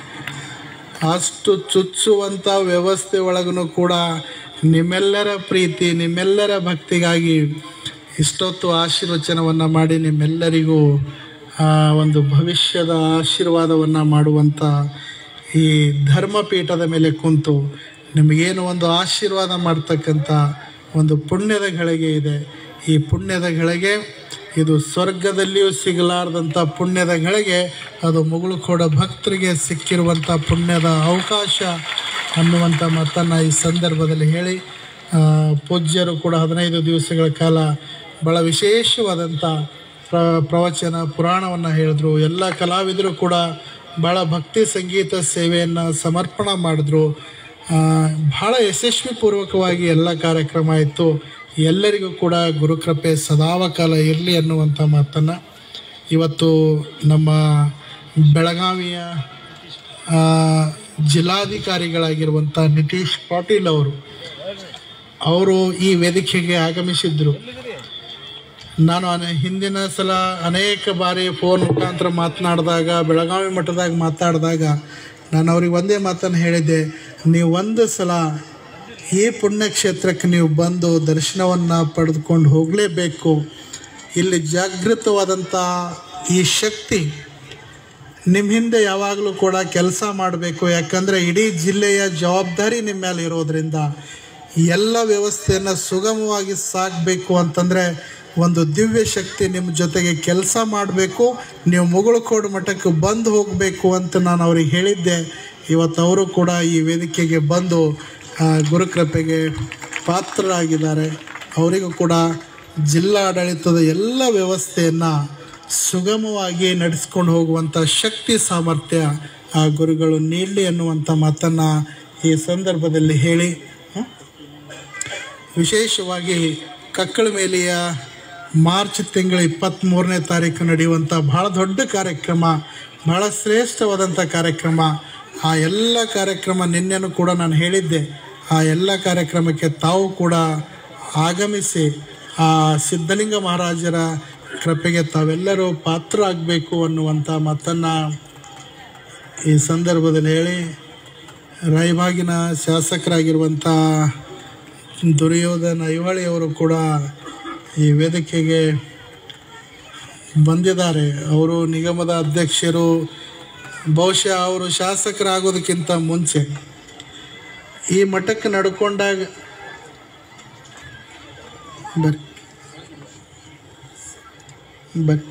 ಅಷ್ಟು ಚುಚ್ಚುವಂಥ ವ್ಯವಸ್ಥೆ ಒಳಗೂ ಕೂಡ ನಿಮ್ಮೆಲ್ಲರ ಪ್ರೀತಿ ನಿಮ್ಮೆಲ್ಲರ ಭಕ್ತಿಗಾಗಿ ಇಷ್ಟೊತ್ತು ಆಶೀರ್ವಚನವನ್ನು ಮಾಡಿ ನಿಮ್ಮೆಲ್ಲರಿಗೂ ಆ, ಒಂದು ಭವಿಷ್ಯದ ಆಶೀರ್ವಾದವನ್ನು ಮಾಡುವಂಥ ಈ ಧರ್ಮಪೀಠದ ಮೇಲೆ ಕುಂತು ನಿಮಗೇನು ಒಂದು ಆಶೀರ್ವಾದ ಮಾಡ್ತಕ್ಕಂಥ ಒಂದು ಪುಣ್ಯದ ಗಳಿಗೆ ಇದೆ ಈ ಪುಣ್ಯದ ಗಳಿಗೆ ಇದು ಸ್ವರ್ಗದಲ್ಲಿಯೂ ಸಿಗಲಾರ್ದಂಥ ಪುಣ್ಯದ ಗಳಿಗೆ ಅದು ಮುಗುಳುಕೋಡ ಭಕ್ತರಿಗೆ ಸಿಕ್ಕಿರುವಂಥ ಪುಣ್ಯದ ಅವಕಾಶ ಅನ್ನುವಂಥ ಮಾತನ್ನು ಈ ಸಂದರ್ಭದಲ್ಲಿ ಹೇಳಿ ಆ, ಪೂಜ್ಯರು ಕೂಡ ಹದಿನೈದು ದಿವಸಗಳ ಕಾಲ ಭಾಳ ವಿಶೇಷವಾದಂಥ ಪ್ರ ಪ್ರವಚನ ಪುರಾಣವನ್ನು ಹೇಳಿದ್ರು ಎಲ್ಲ ಕಲಾವಿದರು ಕೂಡ ಭಾಳ ಭಕ್ತಿ ಸಂಗೀತ ಸೇವೆಯನ್ನು ಸಮರ್ಪಣೆ ಮಾಡಿದ್ರು ಆ, ಭಾಳ ಯಶಸ್ವಿಪೂರ್ವಕವಾಗಿ ಎಲ್ಲ ಕಾರ್ಯಕ್ರಮ ಆಯಿತು ಎಲ್ಲರಿಗೂ ಕೂಡ ಗುರುಕೃಪೆ ಸದಾವಕಾಲ ಇರಲಿ ಅನ್ನುವಂಥ ಮಾತನ್ನು ಇವತ್ತು ನಮ್ಮ ಬೆಳಗಾವಿಯ ಆ, ಜಿಲ್ಲಾಧಿಕಾರಿಗಳಾಗಿರುವಂಥ ನಿತೀಶ್ ಪಾಟೀಲ್ ಅವರು ಅವರು ಈ ವೇದಿಕೆಗೆ ಆಗಮಿಸಿದ್ದರು ನಾನು ಅನೆ ಹಿಂದಿನ ಸಲ ಅನೇಕ ಬಾರಿ ಫೋನ್ ಮುಖಾಂತರ ಮಾತನಾಡಿದಾಗ ಬೆಳಗಾವಿ ಮಠದಾಗ ಮಾತಾಡಿದಾಗ ನಾನು ಅವ್ರಿಗೆ ಒಂದೇ ಮಾತನ್ನು ಹೇಳಿದ್ದೆ ನೀವು ಒಂದು ಸಲ ಈ ಪುಣ್ಯಕ್ಷೇತ್ರಕ್ಕೆ ನೀವು ಬಂದು ದರ್ಶನವನ್ನು ಪಡೆದುಕೊಂಡು ಹೋಗಲೇಬೇಕು ಇಲ್ಲಿ ಜಾಗೃತವಾದಂಥ ಈ ಶಕ್ತಿ ನಿಮ್ಮ ಹಿಂದೆ ಯಾವಾಗಲೂ ಕೂಡ ಕೆಲಸ ಮಾಡಬೇಕು ಯಾಕಂದರೆ ಇಡೀ ಜಿಲ್ಲೆಯ ಜವಾಬ್ದಾರಿ ನಿಮ್ಮ ಮೇಲೆ ಇರೋದ್ರಿಂದ ಎಲ್ಲ ವ್ಯವಸ್ಥೆಯನ್ನು ಸುಗಮವಾಗಿ ಸಾಗಬೇಕು ಅಂತಂದರೆ ಒಂದು ದಿವ್ಯ ಶಕ್ತಿ ನಿಮ್ಮ ಜೊತೆಗೆ ಕೆಲಸ ಮಾಡಬೇಕು ನೀವು ಮುಗುಳುಕೋಡು ಮಠಕ್ಕೆ ಬಂದು ಹೋಗಬೇಕು ಅಂತ ನಾನು ಅವ್ರಿಗೆ ಹೇಳಿದ್ದೆ ಇವತ್ತು ಅವರು ಕೂಡ ಈ ವೇದಿಕೆಗೆ ಬಂದು ಆ, ಗುರುಕೃಪೆಗೆ ಪಾತ್ರರಾಗಿದ್ದಾರೆ ಅವರಿಗೂ ಕೂಡ ಜಿಲ್ಲಾಡಳಿತದ ಎಲ್ಲ ವ್ಯವಸ್ಥೆಯನ್ನು ಸುಗಮವಾಗಿ ನಡೆಸ್ಕೊಂಡು ಹೋಗುವಂಥ ಶಕ್ತಿ ಸಾಮರ್ಥ್ಯ ಆ ಗುರುಗಳು ನೀಡಲಿ ಅನ್ನುವಂಥ ಮಾತನ್ನು ಈ ಸಂದರ್ಭದಲ್ಲಿ ಹೇಳಿ ಹ? ವಿಶೇಷವಾಗಿ ಕಕ್ಕಳ ಮೇಲೆಯ ಮಾರ್ಚ್ ತಿಂಗಳ ಇಪ್ಪತ್ತ್ಮೂರನೇ ತಾರೀಕು ನಡೆಯುವಂಥ ಭಾಳ ದೊಡ್ಡ ಕಾರ್ಯಕ್ರಮ ಭಾಳ ಶ್ರೇಷ್ಠವಾದಂಥ ಕಾರ್ಯಕ್ರಮ ಆ ಎಲ್ಲ ಕಾರ್ಯಕ್ರಮ ನಿನ್ನೆನೂ ಕೂಡ ನಾನು ಹೇಳಿದ್ದೆ ಆ ಎಲ್ಲ ಕಾರ್ಯಕ್ರಮಕ್ಕೆ ತಾವು ಕೂಡ ಆಗಮಿಸಿ ಆ ಸಿದ್ಧಲಿಂಗ ಮಹಾರಾಜರ ಕೃಪೆಗೆ ತಾವೆಲ್ಲರೂ ಪಾತ್ರ ಆಗಬೇಕು ಅನ್ನುವಂಥ ಮಾತನ್ನು ಈ ಸಂದರ್ಭದಲ್ಲಿ ಹೇಳಿ ರಾಯಬಾಗಿನ ಶಾಸಕರಾಗಿರುವಂಥ ದುರ್ಯೋಧನ ಐಹೊಳೆಯವರು ಕೂಡ ಈ ವೇದಿಕೆಗೆ ಬಂದಿದ್ದಾರೆ ಅವರು ನಿಗಮದ ಅಧ್ಯಕ್ಷರು ಬಹುಶಃ ಅವರು ಶಾಸಕರಾಗೋದಕ್ಕಿಂತ ಮುಂಚೆ ಈ ಮಠಕ್ಕೆ ನಡ್ಕೊಂಡಾಗ ಬರ್ರಿ ಬರ್ರಿ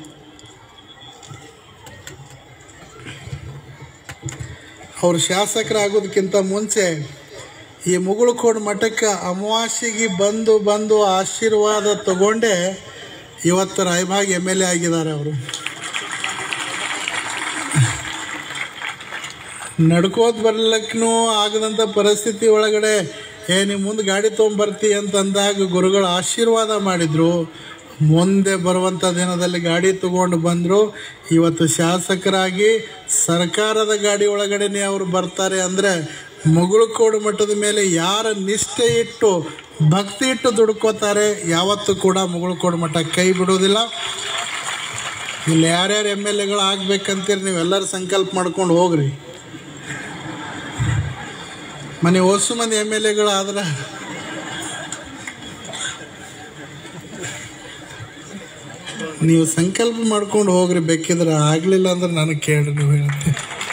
ಅವರು ಶಾಸಕರಾಗೋದಕ್ಕಿಂತ ಮುಂಚೆ ಈ ಮುಗುಳುಕೋಡು ಮಠಕ್ಕೆ ಅಮಾವಾಸ್ಯೆಗೆ ಬಂದು ಬಂದು ಆಶೀರ್ವಾದ ತಗೊಂಡೇ ಇವತ್ತು ರಾಯಭಾಗ್ ಎಮ್ ಎಲ್ ಎ ಆಗಿದ್ದಾರೆ ಅವರು ನಡ್ಕೋತ ಬರ್ಲಿಕ್ಕೂ ಆಗದಂಥ ಪರಿಸ್ಥಿತಿ ಒಳಗಡೆ ಏ ನೀವು ಮುಂದೆ ಗಾಡಿ ತೊಗೊಂಬರ್ತಿ ಅಂತಂದಾಗ ಗುರುಗಳು ಆಶೀರ್ವಾದ ಮಾಡಿದರು ಮುಂದೆ ಬರುವಂಥ ದಿನದಲ್ಲಿ ಗಾಡಿ ತಗೊಂಡು ಬಂದರು ಇವತ್ತು ಶಾಸಕರಾಗಿ ಸರ್ಕಾರದ ಗಾಡಿ ಒಳಗಡೆನೆ ಅವರು ಬರ್ತಾರೆ ಅಂದರೆ ಮುಗುಳುಕೋಡು ಮಟ್ಟದ ಮೇಲೆ ಯಾರ ನಿಷ್ಠೆ ಇಟ್ಟು ಭಕ್ತಿ ಇಟ್ಟು ದುಡ್ಕೋತಾರೆ ಯಾವತ್ತೂ ಕೂಡ ಮುಗುಳುಕೋಡು ಮಠ ಕೈ ಬಿಡೋದಿಲ್ಲ ಇಲ್ಲಿ ಯಾರ್ಯಾರು ಎಮ್ ಎಲ್ ಎಗಳು ಆಗ್ಬೇಕಂತೀರಿ ನೀವೆಲ್ಲರೂ ಸಂಕಲ್ಪ ಮಾಡ್ಕೊಂಡು ಹೋಗ್ರಿ ಮನೆ ಹೊಸು ಮಂದಿ ಎಮ್ ಎಲ್ ಎಗಳು ಆದ್ರೆ ನೀವು ಸಂಕಲ್ಪ ಮಾಡ್ಕೊಂಡು ಹೋಗ್ರಿ ಬೇಕಿದ್ರೆ ಆಗಲಿಲ್ಲ ಅಂದ್ರೆ ನನಗೆ ಕೇಳ್ರಿ ನೀವು ಹೇಳ್ತೀನಿ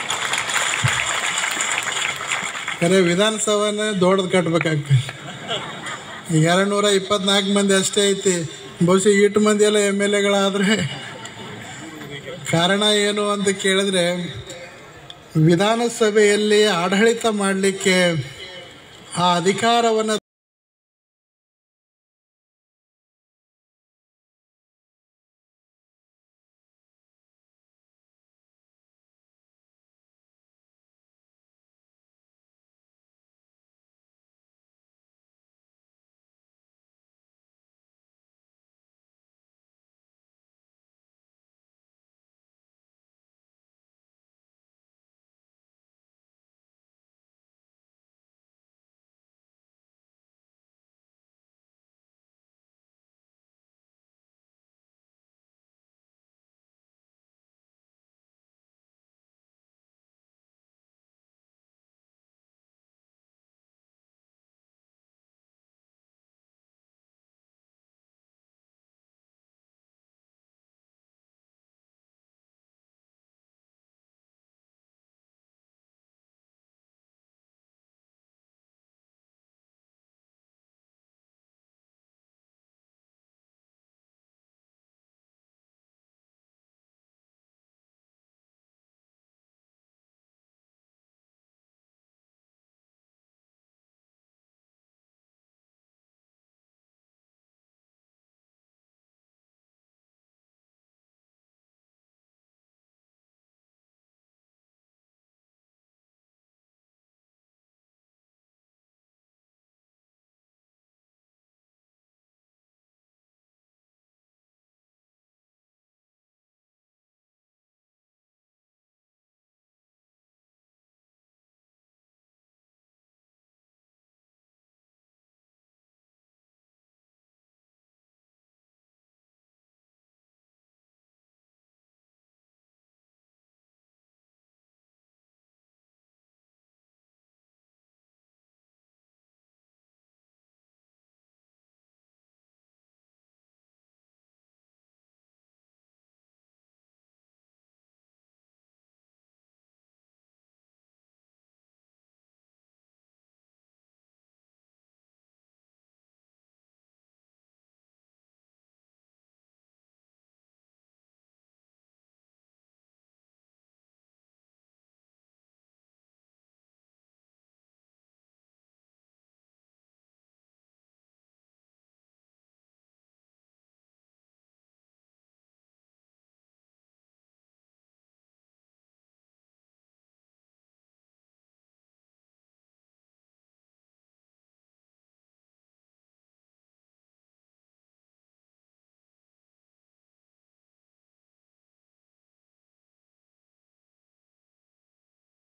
ಖರೆ ವಿಧಾನಸಭೆನ ದೊಡ್ಡದು ಕಟ್ಬೇಕಾಗ್ತದೆ ಈಗ ಎರಡು ನೂರ ಇಪ್ಪತ್ನಾಲ್ಕು ಮಂದಿ ಅಷ್ಟೇ ಐತಿ ಬಹುಶಃ ಇಟ್ಟು ಮಂದಿ ಎಲ್ಲ ಎಮ್ ಎಲ್ ಎಗಳಾದರೆ ಕಾರಣ ಏನು ಅಂತ ಕೇಳಿದ್ರೆ ವಿಧಾನಸಭೆಯಲ್ಲಿ ಆಡಳಿತ ಮಾಡಲಿಕ್ಕೆ ಆ ಅಧಿಕಾರವನ್ನು